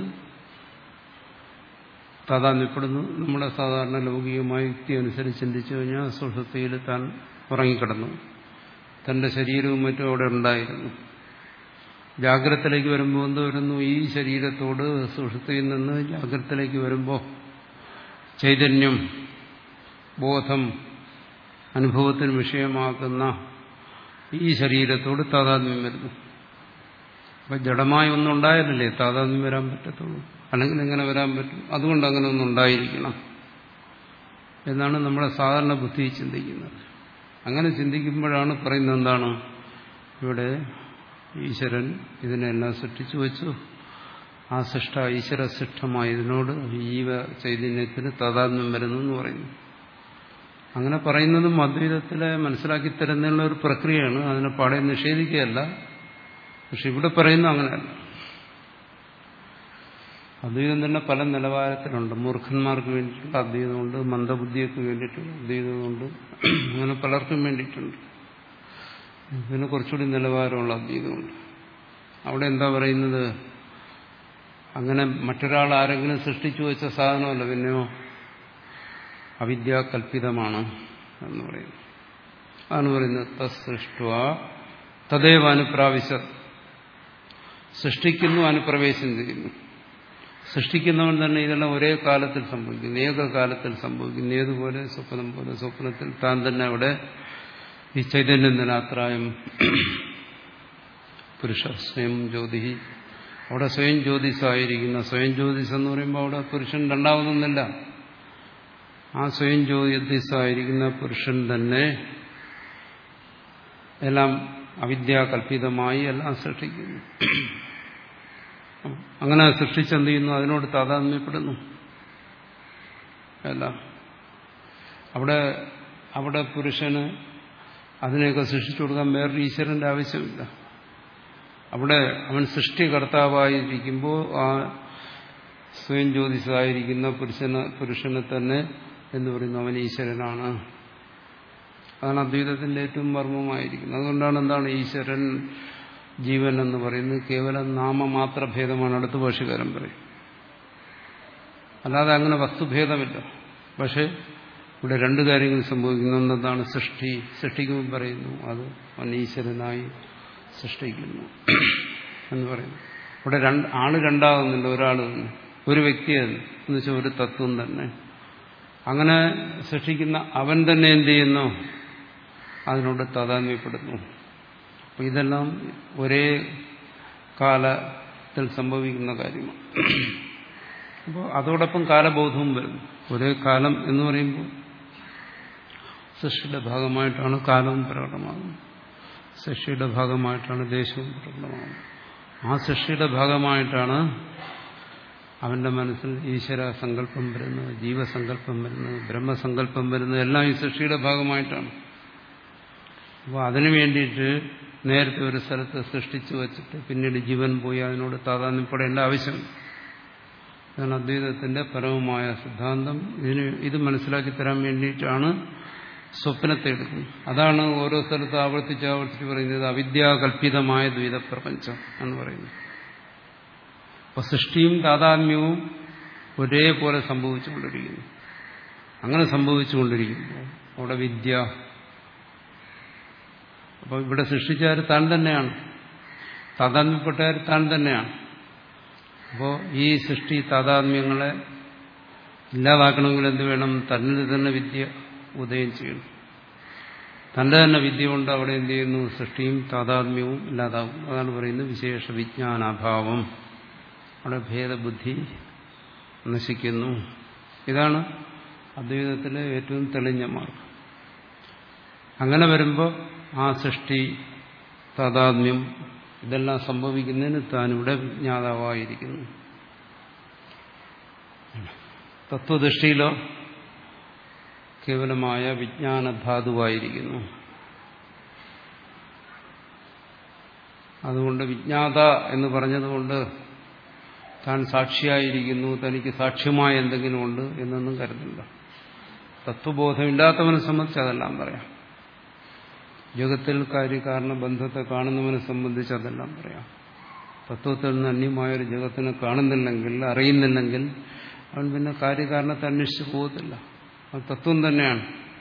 താതാത്മ്യപ്പെടുന്നു നമ്മുടെ സാധാരണ ലൗകികമായ യുക്തി അനുസരിച്ച് ചിന്തിച്ചു കഴിഞ്ഞാൽ സുഷുപ്തിയിൽ താൻ ഉറങ്ങിക്കിടന്നു തന്റെ ശരീരവും മറ്റും അവിടെ ഉണ്ടായിരുന്നു ജാഗ്രതത്തിലേക്ക് വരുമ്പോൾ എന്ത് വരുന്നു ഈ ശരീരത്തോട് സുഷുപ്തിയിൽ നിന്ന് ജാഗ്രതത്തിലേക്ക് വരുമ്പോൾ ചൈതന്യം ബോധം അനുഭവത്തിന് വിഷയമാക്കുന്ന ഈ ശരീരത്തോട് താതാത്മ്യം വരുന്നു അപ്പൊ ജഡമായി ഒന്നും ഉണ്ടായാലല്ലേ താതാത്മ്യം വരാൻ പറ്റത്തുള്ളൂ അല്ലെങ്കിൽ എങ്ങനെ വരാൻ പറ്റും അതുകൊണ്ട് അങ്ങനെ ഒന്നും ഉണ്ടായിരിക്കണം എന്നാണ് നമ്മുടെ സാധാരണ ബുദ്ധി ചിന്തിക്കുന്നത് അങ്ങനെ ചിന്തിക്കുമ്പോഴാണ് പറയുന്നത് എന്താണ് ഇവിടെ ഈശ്വരൻ ഇതിനെല്ലാം സൃഷ്ടിച്ചു വെച്ചു ആ സൃഷ്ട ഈശ്വര സൃഷ്ടമായതിനോട് ജീവ ചൈതന്യത്തിന് താതാത്മ്യം വരുന്നു എന്ന് പറയുന്നു അങ്ങനെ പറയുന്നതും അദ്വൈതത്തിലെ മനസ്സിലാക്കി തരുന്നതിനുള്ള ഒരു പ്രക്രിയയാണ് അതിനെ പാടെ നിഷേധിക്കുകയല്ല പക്ഷെ ഇവിടെ പറയുന്നത് അങ്ങനെയല്ല അദ്വൈതം തന്നെ പല നിലവാരത്തിലുണ്ട് മൂർഖന്മാർക്ക് വേണ്ടിയിട്ടുള്ള അദ്വൈതമുണ്ട് മന്ദബുദ്ധിയൊക്കെ വേണ്ടിയിട്ടുള്ള അദ്വൈതമുണ്ട് അങ്ങനെ പലർക്കും വേണ്ടിയിട്ടുണ്ട് പിന്നെ കുറച്ചുകൂടി നിലവാരമുള്ള അദ്വൈതമുണ്ട് അവിടെ എന്താ പറയുന്നത് അങ്ങനെ മറ്റൊരാൾ ആരെങ്കിലും സൃഷ്ടിച്ചു വെച്ച സാധനമല്ല പിന്നെയോ അവിദ്യാകൽപിതമാണ് എന്ന് പറയുന്നു അതാണ് പറയുന്നത് തസൃഷ്ട തദൈവ അനുപ്രാവശ്യ സൃഷ്ടിക്കുന്നു അനുപ്രവേശം ചെയ്യുന്നു സൃഷ്ടിക്കുന്നവൻ തന്നെ ഇതെല്ലാം ഒരേ കാലത്തിൽ സംഭവിക്കുന്നു ഏകകാലത്തിൽ സംഭവിക്കുന്നു ഏതുപോലെ സ്വപ്നം പോലെ സ്വപ്നത്തിൽ താൻ തന്നെ അവിടെ ഈ ചൈതന്യം ദിനാത്രായം പുരുഷ സ്വയം ജ്യോതി അവിടെ സ്വയം ജ്യോതിസായിരിക്കുന്ന സ്വയം ജ്യോതിസ് എന്ന് പറയുമ്പോൾ അവിടെ പുരുഷൻ രണ്ടാമതൊന്നുമില്ല ആ സ്വയം ജ്യോതിസായിരിക്കുന്ന പുരുഷൻ തന്നെ എല്ലാം അവിദ്യാകൽപിതമായി എല്ലാം സൃഷ്ടിക്കുന്നു അങ്ങനെ സൃഷ്ടിച്ചെന്ത് ചെയ്യുന്നു അതിനോട് താതാത്മ്യപ്പെടുന്നു എല്ലാം അവിടെ അവിടെ പുരുഷന് അതിനെയൊക്കെ സൃഷ്ടിച്ചു കൊടുക്കാൻ വേറൊരു ഈശ്വരന്റെ ആവശ്യമില്ല അവിടെ അവൻ സൃഷ്ടികർത്താവായിരിക്കുമ്പോൾ ആ സ്വയം ജ്യോതിസായിരിക്കുന്ന പുരുഷന് പുരുഷനെ തന്നെ എന്ന് പറയുന്നു അവൻ ഈശ്വരനാണ് അതാണ് അദ്വൈതത്തിന്റെ ഏറ്റവും മർമ്മമായിരിക്കുന്നത് അതുകൊണ്ടാണ് എന്താണ് ഈശ്വരൻ ജീവൻ എന്ന് പറയുന്നത് കേവലം നാമമാത്ര ഭേദമാണ് അടുത്ത ഭാഷകാരൻ പറയും അല്ലാതെ അങ്ങനെ വസ്തുഭേദമില്ല പക്ഷെ ഇവിടെ രണ്ട് കാര്യങ്ങൾ സംഭവിക്കുന്നു എന്നതാണ് സൃഷ്ടി സൃഷ്ടിക്കുമ്പോൾ പറയുന്നു അത് അവൻ ഈശ്വരനായി സൃഷ്ടിക്കുന്നു എന്ന് പറയുന്നു ഇവിടെ രണ്ട് ആള് രണ്ടാകുന്നില്ല ഒരാൾ തന്നെ ഒരു വ്യക്തിയല്ല എന്ന് വെച്ചാൽ ഒരു തത്വം തന്നെ അങ്ങനെ സൃഷ്ടിക്കുന്ന അവൻ തന്നെ എന്ത് ചെയ്യുന്നു അതിനോട് താതാത്മ്യപ്പെടുന്നു അപ്പൊ ഇതെല്ലാം ഒരേ കാലത്തിൽ സംഭവിക്കുന്ന കാര്യമാണ് അപ്പോൾ അതോടൊപ്പം കാലബോധവും വരുന്നു ഒരേ കാലം എന്ന് പറയുമ്പോൾ സൃഷ്ടിയുടെ ഭാഗമായിട്ടാണ് കാലവും പ്രകടമാകുന്നത് സൃഷ്ടിയുടെ ഭാഗമായിട്ടാണ് ദേശവും പ്രകടമാകുന്നത് ആ സൃഷ്ടിയുടെ ഭാഗമായിട്ടാണ് അവന്റെ മനസ്സിൽ ഈശ്വര സങ്കല്പം വരുന്നത് ജീവസങ്കല്പം വരുന്നത് ബ്രഹ്മസങ്കല്പം വരുന്നത് എല്ലാം ഈ സൃഷ്ടിയുടെ ഭാഗമായിട്ടാണ് അപ്പോൾ അതിനു വേണ്ടിയിട്ട് നേരത്തെ ഒരു സ്ഥലത്ത് സൃഷ്ടിച്ചു വച്ചിട്ട് പിന്നീട് ജീവൻ പോയി അതിനോട് താതാന്യപ്പെടേണ്ട ആവശ്യം ഇതാണ് അദ്വൈതത്തിന്റെ പരമമായ സിദ്ധാന്തം ഇതിന് ഇത് മനസ്സിലാക്കി തരാൻ വേണ്ടിയിട്ടാണ് സ്വപ്നത്തെ എടുക്കുന്നത് അതാണ് ഓരോ സ്ഥലത്ത് ആവർത്തിച്ച് ആവർത്തിച്ച് പറയുന്നത് അവിദ്യാകൽപിതമായ ദ്വൈതപ്രപഞ്ചം എന്ന് പറയുന്നത് അപ്പൊ സൃഷ്ടിയും താതാത്മ്യവും ഒരേപോലെ സംഭവിച്ചുകൊണ്ടിരിക്കുന്നു അങ്ങനെ സംഭവിച്ചുകൊണ്ടിരിക്കുമ്പോൾ അവിടെ വിദ്യ അപ്പോൾ ഇവിടെ സൃഷ്ടിച്ചാൽ താൻ തന്നെയാണ് താതാത്മ്യപ്പെട്ടാൽ താൻ തന്നെയാണ് അപ്പോൾ ഈ സൃഷ്ടി താതാത്മ്യങ്ങളെ ഇല്ലാതാക്കണമെങ്കിൽ എന്ത് വേണം തന്നിൽ തന്നെ വിദ്യ ഉദയം ചെയ്യണം തന്റെ തന്നെ വിദ്യ കൊണ്ട് അവിടെ എന്ത് ചെയ്യുന്നു സൃഷ്ടിയും താതാത്മ്യവും ഇല്ലാതാകും അതാണ് പറയുന്നത് വിശേഷ വിജ്ഞാനാഭാവം അവിടെ ഭേദബുദ്ധി നശിക്കുന്നു ഇതാണ് അദ്വൈതത്തിലെ ഏറ്റവും തെളിഞ്ഞ മാർഗം അങ്ങനെ വരുമ്പോൾ ആ സൃഷ്ടി താതാത്മ്യം ഇതെല്ലാം സംഭവിക്കുന്നതിന് താനിവിടെ വിജ്ഞാതാവായിരിക്കുന്നു തത്വദൃഷ്ടിയിലോ കേവലമായ വിജ്ഞാനധാതുവായിരിക്കുന്നു അതുകൊണ്ട് വിജ്ഞാത എന്ന് പറഞ്ഞതുകൊണ്ട് താൻ സാക്ഷിയായിരിക്കുന്നു തനിക്ക് സാക്ഷ്യമായ എന്തെങ്കിലും ഉണ്ട് എന്നൊന്നും കരുതില്ല തത്വബോധമില്ലാത്തവനെ സംബന്ധിച്ച് അതെല്ലാം പറയാം ജഗത്തിൽ കാര്യകാരണ ബന്ധത്തെ കാണുന്നവനെ സംബന്ധിച്ച് അതെല്ലാം പറയാം തത്വത്തിൽ നിന്ന് അന്യമായൊരു ജഗത്തിനെ കാണുന്നില്ലെങ്കിൽ അറിയുന്നില്ലെങ്കിൽ അവൻ പിന്നെ കാര്യകാരണത്തെ അന്വേഷിച്ച് പോകത്തില്ല അത് തത്വം തന്നെയാണ്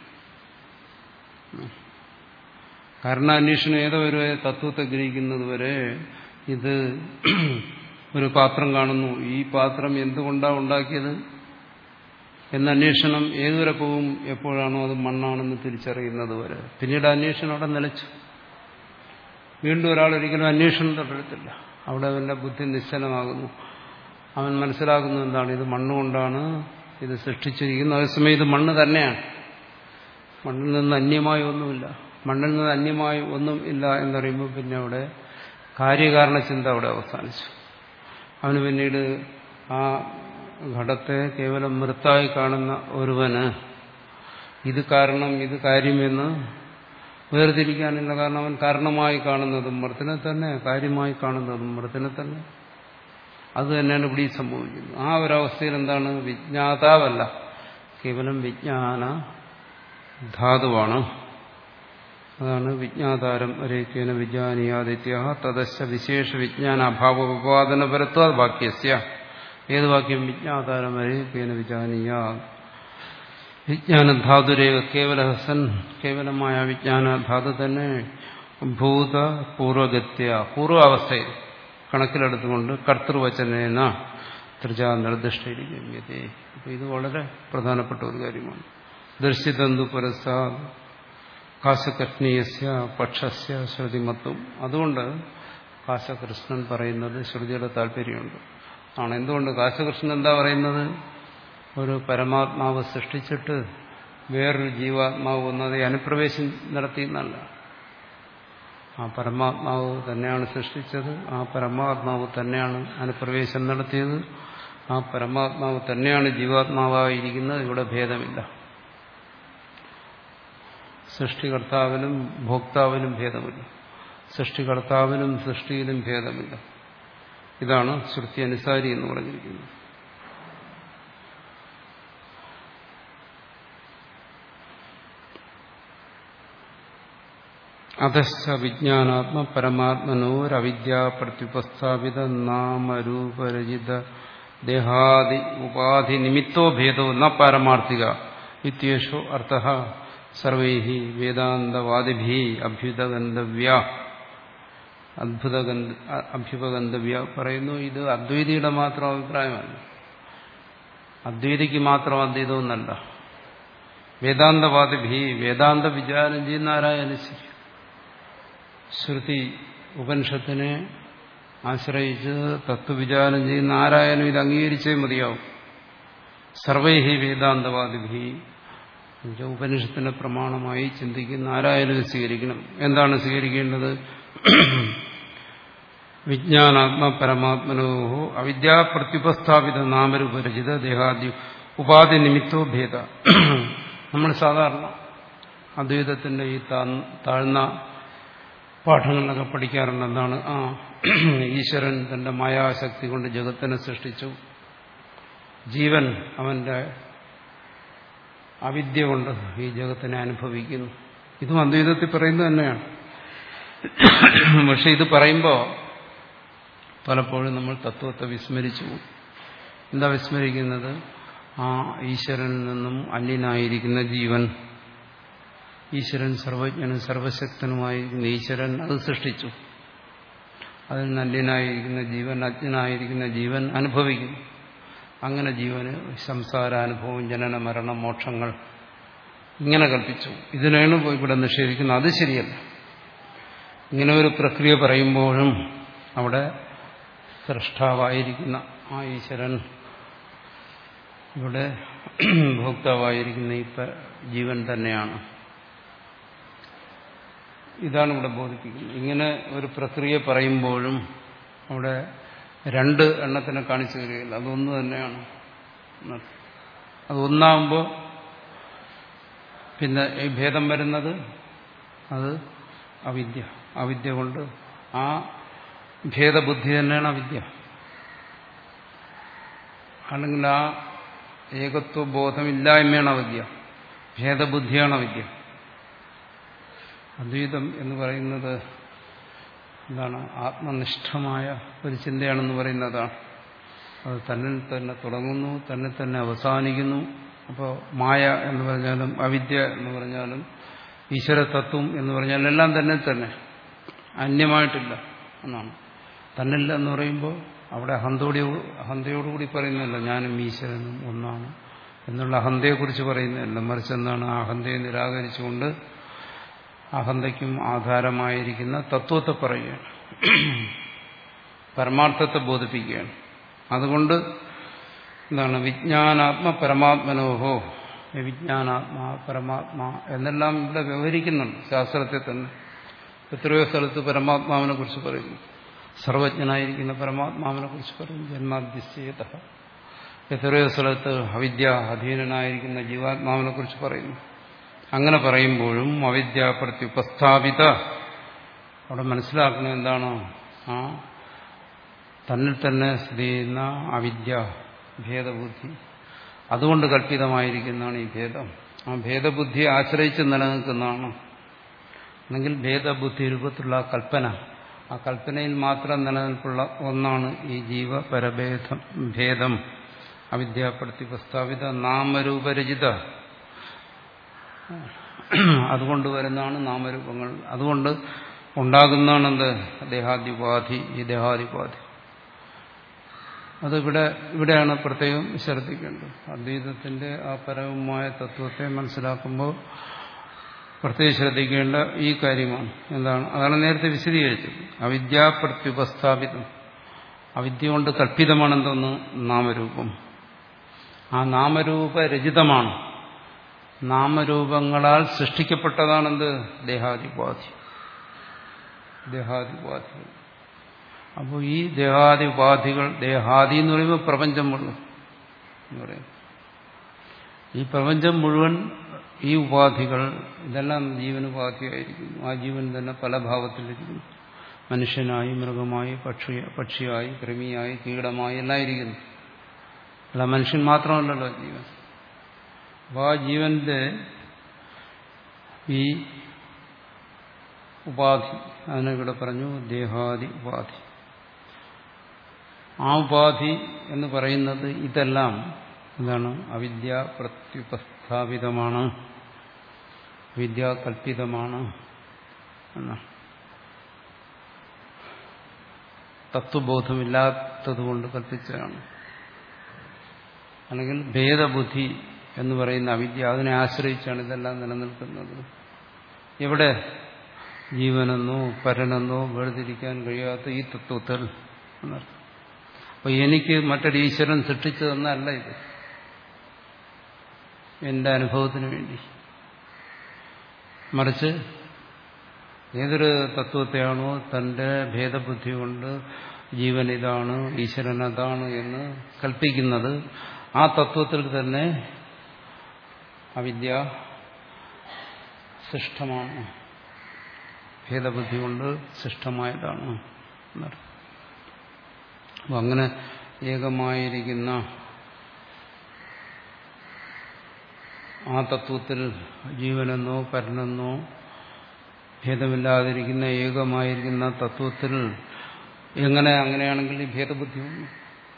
കാരണാന്വേഷണം ഏതൊരു തത്വത്തെ ഗ്രഹിക്കുന്നത് വരെ ഇത് ഒരു പാത്രം കാണുന്നു ഈ പാത്രം എന്തുകൊണ്ടാണ് ഉണ്ടാക്കിയത് എന്ന അന്വേഷണം ഏതുവരെ പോവും എപ്പോഴാണോ അത് മണ്ണാണെന്ന് തിരിച്ചറിയുന്നത് വരെ പിന്നീട് അന്വേഷണം അവിടെ നിലച്ചു വീണ്ടും ഒരാൾ ഒരിക്കലും അന്വേഷണം തുടരത്തില്ല അവിടെ അവന്റെ ബുദ്ധി നിശ്ചലമാകുന്നു അവൻ മനസ്സിലാക്കുന്നു എന്താണ് ഇത് മണ്ണുകൊണ്ടാണ് ഇത് സൃഷ്ടിച്ചിരിക്കുന്നത് അതേസമയം ഇത് മണ്ണ് തന്നെയാണ് മണ്ണിൽ നിന്ന് അന്യമായ ഒന്നുമില്ല മണ്ണിൽ നിന്ന് അന്യമായി ഒന്നും ഇല്ല എന്നറിയുമ്പോൾ പിന്നെ അവിടെ കാര്യകാരണ ചിന്ത അവിടെ അവസാനിച്ചു അവന് പിന്നീട് ആ ഘടത്തെ കേവലം മൃത്തായി കാണുന്ന ഒരുവന് ഇത് കാരണം ഇത് കാര്യമെന്ന് വേർതിരിക്കാനില്ല കാരണം അവൻ കാരണമായി കാണുന്നതും മൃത്തിനെ തന്നെ കാര്യമായി കാണുന്നതും മൃത്തിനെ തന്നെ അത് തന്നെയാണ് ഇവിടെ സംഭവിക്കുന്നത് ആ ഒരവസ്ഥയിൽ എന്താണ് വിജ്ഞാതാവല്ല കേവലം വിജ്ഞാന ധാതുവാണ് അതാണ് വിജ്ഞാതാരം രേഖ്യേന വിജ്ഞാനീയാദിത്യ തദശ വിശേഷ വിജ്ഞാന അഭാവ ഉപാദനപരത്വ വാക്യസ്യ ഏത് വാക്യം വിജ്ഞാതാരം രേഖ്യേന വിജാനീയ വിജ്ഞാനധാതുരേഖ കേവലഹസൻ കേവലമായ വിജ്ഞാനധാതു തന്നെ ഭൂത പൂർവഗത്യ പൂർവാവസ്ഥയിൽ കണക്കിലെടുത്തുകൊണ്ട് കർത്തൃവചനേന ത്രിജ നിർദ്ദിഷ്ടയിരിക്കുന്നത് അപ്പൊ ഇത് വളരെ പ്രധാനപ്പെട്ട ഒരു കാര്യമാണ് ദർശിതന്തു പുരസ്സാ കാശകൃഷ്ണീയസ്യ പക്ഷസ്യ ശ്രുതിമത്വം അതുകൊണ്ട് കാശകൃഷ്ണൻ പറയുന്നത് ശ്രുതിയുടെ താല്പര്യമുണ്ട് ആണ് എന്തുകൊണ്ട് കാശകൃഷ്ണൻ എന്താ പറയുന്നത് ഒരു പരമാത്മാവ് സൃഷ്ടിച്ചിട്ട് വേറൊരു ജീവാത്മാവ് വന്നത് അനുപ്രവേശം നടത്തിയെന്നല്ല ആ പരമാത്മാവ് തന്നെയാണ് സൃഷ്ടിച്ചത് ആ പരമാത്മാവ് തന്നെയാണ് അനുപ്രവേശം നടത്തിയത് ആ പരമാത്മാവ് തന്നെയാണ് ജീവാത്മാവായിരിക്കുന്നത് ഇവിടെ ഭേദമില്ല സൃഷ്ടികർത്താവിനും ഭോക്താവിനും ഭേദമില്ല സൃഷ്ടികർത്താവിനും സൃഷ്ടിയിലും ഭേദമില്ല ഇതാണ് ശ്രുതി അനുസാരി എന്ന് പറഞ്ഞിരിക്കുന്നത് അധശ്ച വിജ്ഞാനാത്മ പരമാത്മനോരവിദ്യാ പ്രത്യുപസ്ഥാപിത നാമരൂപരചിത ദേഹാദി ഉപാധി നിമിത്തോ ഭേദോ ന പാരമാർത്ഥിക ഇത്യേഷോ അർത്ഥ സർവൈ വേദാന്തവാദിഭി അഭ്യുതഗന്ധവ്യ അദ്ഭുത അഭ്യുപഗന്ധവ്യ പറയുന്നു ഇത് അദ്വൈതിയുടെ മാത്രം അഭിപ്രായമല്ല അദ്വൈതിക്ക് മാത്രം അദ്വൈതമെന്നല്ല വേദാന്തവാദിഭി വേദാന്ത വിചാരം ചെയ്യുന്ന ആരായാലും ശരി ശ്രുതി ഉപനിഷത്തിനെ ആശ്രയിച്ച് തത്വവിചാരം ചെയ്യുന്ന ആരായാലും ഇത് അംഗീകരിച്ചേ മതിയാവും സർവൈഹി വേദാന്തവാദിഭി ഉപനിഷത്തിന്റെ പ്രമാണമായി ചിന്തിക്കുന്ന ആരായാലും സ്വീകരിക്കണം എന്താണ് സ്വീകരിക്കേണ്ടത് വിജ്ഞാനാത്മ പരമാത്മനോ അവിദ്യാപ്രത്യുപസ്ഥാപിത നാമരൂപരചിത ദേഹാദി ഉപാധി നിമിത്തോ ഭേദ നമ്മൾ സാധാരണ അദ്വൈതത്തിന്റെ ഈ താഴ്ന്ന പാഠങ്ങളിലൊക്കെ പഠിക്കാറുണ്ട് എന്താണ് ആ ഈശ്വരൻ തന്റെ മായാശക്തി കൊണ്ട് ജഗത്തിനെ സൃഷ്ടിച്ചു ജീവൻ അവന്റെ അവിദ്യ കൊണ്ട് ഈ ജഗത്തിനെ അനുഭവിക്കുന്നു ഇതും അദ്വൈതത്തിൽ പറയുന്നത് തന്നെയാണ് പക്ഷെ ഇത് പറയുമ്പോൾ പലപ്പോഴും നമ്മൾ തത്വത്തെ വിസ്മരിച്ചു എന്താ വിസ്മരിക്കുന്നത് ആ ഈശ്വരനിൽ നിന്നും അന്യനായിരിക്കുന്ന ജീവൻ ഈശ്വരൻ സർവജ്ഞനും സർവശക്തനുമായിരിക്കുന്ന ഈശ്വരൻ അത് സൃഷ്ടിച്ചു അതിൽ നിന്ന് അന്യനായിരിക്കുന്ന ജീവൻ അജ്ഞനായിരിക്കുന്ന ജീവൻ അനുഭവിക്കുന്നു അങ്ങനെ ജീവന് സംസാരാനുഭവം ജനന മരണ മോക്ഷങ്ങൾ ഇങ്ങനെ കൽപ്പിച്ചു ഇതിനാണ് ഇവിടെ നിഷേധിക്കുന്നത് അത് ശരിയല്ല ഇങ്ങനെ ഒരു പ്രക്രിയ പറയുമ്പോഴും അവിടെ സൃഷ്ടാവായിരിക്കുന്ന ആ ഈശ്വരൻ ഇവിടെ ഭോക്താവായിരിക്കുന്ന ഈ ജീവൻ തന്നെയാണ് ഇതാണ് ഇവിടെ ബോധിപ്പിക്കുന്നത് ഇങ്ങനെ ഒരു പ്രക്രിയ പറയുമ്പോഴും അവിടെ രണ്ട് എണ്ണത്തിനെ കാണിച്ചു തരികയില്ല അതൊന്നു തന്നെയാണ് അത് ഒന്നാകുമ്പോൾ പിന്നെ ഈ ഭേദം വരുന്നത് അത് അവിദ്യ അവിദ്യ കൊണ്ട് ആ ഭേദബുദ്ധി തന്നെയാണ് അവിദ്യ അല്ലെങ്കിൽ ആ ഏകത്വ ബോധമില്ലായ്മയാണ് അവിദ്യ ഭേദബുദ്ധിയാണ് അവിദ്യ അദ്വൈതം എന്ന് പറയുന്നത് എന്താണ് ആത്മനിഷ്ഠമായ ഒരു ചിന്തയാണെന്ന് പറയുന്നതാണ് അത് തന്നിൽ തന്നെ തുടങ്ങുന്നു തന്നെ തന്നെ അവസാനിക്കുന്നു അപ്പോൾ മായ എന്ന് പറഞ്ഞാലും അവിദ്യ എന്ന് പറഞ്ഞാലും ഈശ്വരതത്വം എന്ന് പറഞ്ഞാലും എല്ലാം തന്നെ തന്നെ അന്യമായിട്ടില്ല എന്നാണ് തന്നില്ല എന്ന് പറയുമ്പോൾ അവിടെ അഹന്തോടി അഹന്തയോടുകൂടി പറയുന്നതല്ല ഞാനും ഈശ്വരനും ഒന്നാണ് എന്നുള്ള അഹന്തയെക്കുറിച്ച് പറയുന്നതല്ല മറിച്ച് എന്താണ് ആ അഹന്തയെ നിരാകരിച്ചുകൊണ്ട് അഹന്തയ്ക്കും ആധാരമായിരിക്കുന്ന തത്വത്തെ പറയുകയാണ് പരമാർത്ഥത്തെ ബോധിപ്പിക്കുകയാണ് അതുകൊണ്ട് എന്താണ് വിജ്ഞാനാത്മ പരമാത്മനോഹോ വിജ്ഞാനാത്മാ പരമാത്മാ എന്നെല്ലാം ഇവിടെ വ്യവഹരിക്കുന്നുണ്ട് ശാസ്ത്രത്തെ തന്നെ എത്രയോ സ്ഥലത്ത് പരമാത്മാവിനെ കുറിച്ച് പറയുന്നു സർവജ്ഞനായിരിക്കുന്ന പരമാത്മാവിനെ കുറിച്ച് പറയുന്നു ജന്മാദ്യസ്യേത എത്രയോ സ്ഥലത്ത് അവിദ്യ അധീനനായിരിക്കുന്ന ജീവാത്മാവിനെ കുറിച്ച് പറയുന്നു അങ്ങനെ പറയുമ്പോഴും അവിദ്യ പ്രത്യുപസ്ഥാപിത അവിടെ മനസ്സിലാക്കുന്നത് എന്താണോ ആ തന്നിൽ തന്നെ സ്ഥിതി ചെയ്യുന്ന അവിദ്യ ഭേദബുദ്ധി അതുകൊണ്ട് കൽപ്പിതമായിരിക്കുന്നതാണ് ഈ ഭേദം ആ ഭേദബുദ്ധിയെ ആശ്രയിച്ച് നിലനിൽക്കുന്നതാണ് അല്ലെങ്കിൽ ഭേദബുദ്ധി രൂപത്തിലുള്ള കൽപ്പന ആ കൽപ്പനയിൽ മാത്രം നിലനിൽപ്പുള്ള ഒന്നാണ് ഈ ജീവ പരഭേദം ഭേദം അവിദ്യ പ്രതിപ്രസ്താവിത നാമരൂപരചിത അതുകൊണ്ട് വരുന്നതാണ് നാമരൂപങ്ങൾ അതുകൊണ്ട് ഉണ്ടാകുന്നതാണ് എന്ത് ദേഹാദിപാധി ഈ ദേഹാദിപാധി അതിവിടെ ഇവിടെയാണ് പ്രത്യേകം ശ്രദ്ധിക്കേണ്ടത് അദ്വൈതത്തിന്റെ ആ പരമമായ തത്വത്തെ മനസ്സിലാക്കുമ്പോൾ പ്രത്യേകം ശ്രദ്ധിക്കേണ്ട ഈ കാര്യമാണ് എന്താണ് അതാണ് നേരത്തെ വിശദീകരിച്ചത് അവിദ്യാപ്രത്യുപസ്ഥാപിതം അവിദ്യ കൊണ്ട് കൽപ്പിതമാണെന്തൊന്ന് നാമരൂപം ആ നാമരൂപരചിതമാണ് നാമരൂപങ്ങളാൽ സൃഷ്ടിക്കപ്പെട്ടതാണെന്ത് ദേഹാദിപാധി ദേഹാദിപാധികൾ അപ്പോൾ ഈ ദേഹാദി ഉപാധികൾ ദേഹാദി എന്ന് പറയുമ്പോൾ പ്രപഞ്ചം മുഴുവൻ എന്ന് പറയും ഈ പ്രപഞ്ചം മുഴുവൻ ഈ ഉപാധികൾ ഇതെല്ലാം ജീവനുപാധിയായിരിക്കുന്നു ആ ജീവൻ തന്നെ പല ഭാവത്തിലിരിക്കുന്നു മനുഷ്യനായി മൃഗമായി പക്ഷി പക്ഷിയായി കൃമിയായി കീടമായി എല്ലാം ഇരിക്കുന്നു അല്ല മനുഷ്യൻ മാത്രമല്ലല്ലോ ജീവൻ അപ്പോൾ ആ ജീവന്റെ ഈ ഉപാധി അതിനെ ഇവിടെ പറഞ്ഞു ദേഹാദി ഉപാധി ആ ഉപാധി എന്ന് പറയുന്നത് ഇതെല്ലാം എന്താണ് അവിദ്യ പ്രത്യുപസ്ഥാപിതമാണ് വിദ്യാകൽപിതമാണ് എന്നാണ് തത്വബോധമില്ലാത്തതുകൊണ്ട് കൽപ്പിച്ചതാണ് അല്ലെങ്കിൽ ഭേദബുദ്ധി എന്ന് പറയുന്ന അവിദ്യ അതിനെ ആശ്രയിച്ചാണ് ഇതെല്ലാം നിലനിൽക്കുന്നത് എവിടെ ജീവനെന്നോ പരനെന്നോ വേർതിരിക്കാൻ കഴിയാത്ത ഈ തത്വത്തിൽ എന്നർത്ഥം അപ്പൊ എനിക്ക് മറ്റൊരു ഈശ്വരൻ സൃഷ്ടിച്ചു തന്നല്ല ഇത് എന്റെ അനുഭവത്തിന് വേണ്ടി മറിച്ച് ഏതൊരു തത്വത്തെയാണോ തന്റെ ഭേദബുദ്ധി കൊണ്ട് ജീവൻ ഇതാണ് ഈശ്വരൻ അതാണ് എന്ന് കൽപ്പിക്കുന്നത് ആ തത്വത്തിൽ തന്നെ അവിദ്യ സൃഷ്ടമാണ് ഭേദബുദ്ധി കൊണ്ട് സൃഷ്ടമായതാണ് എന്നർത്ഥം അപ്പം അങ്ങനെ ഏകമായിരിക്കുന്ന ആ തത്വത്തിൽ ജീവനെന്നോ പരനെന്നോ ഭേദമില്ലാതിരിക്കുന്ന ഏകമായിരിക്കുന്ന തത്വത്തിൽ എങ്ങനെ അങ്ങനെയാണെങ്കിൽ ഈ ഭേദബുദ്ധി വന്നു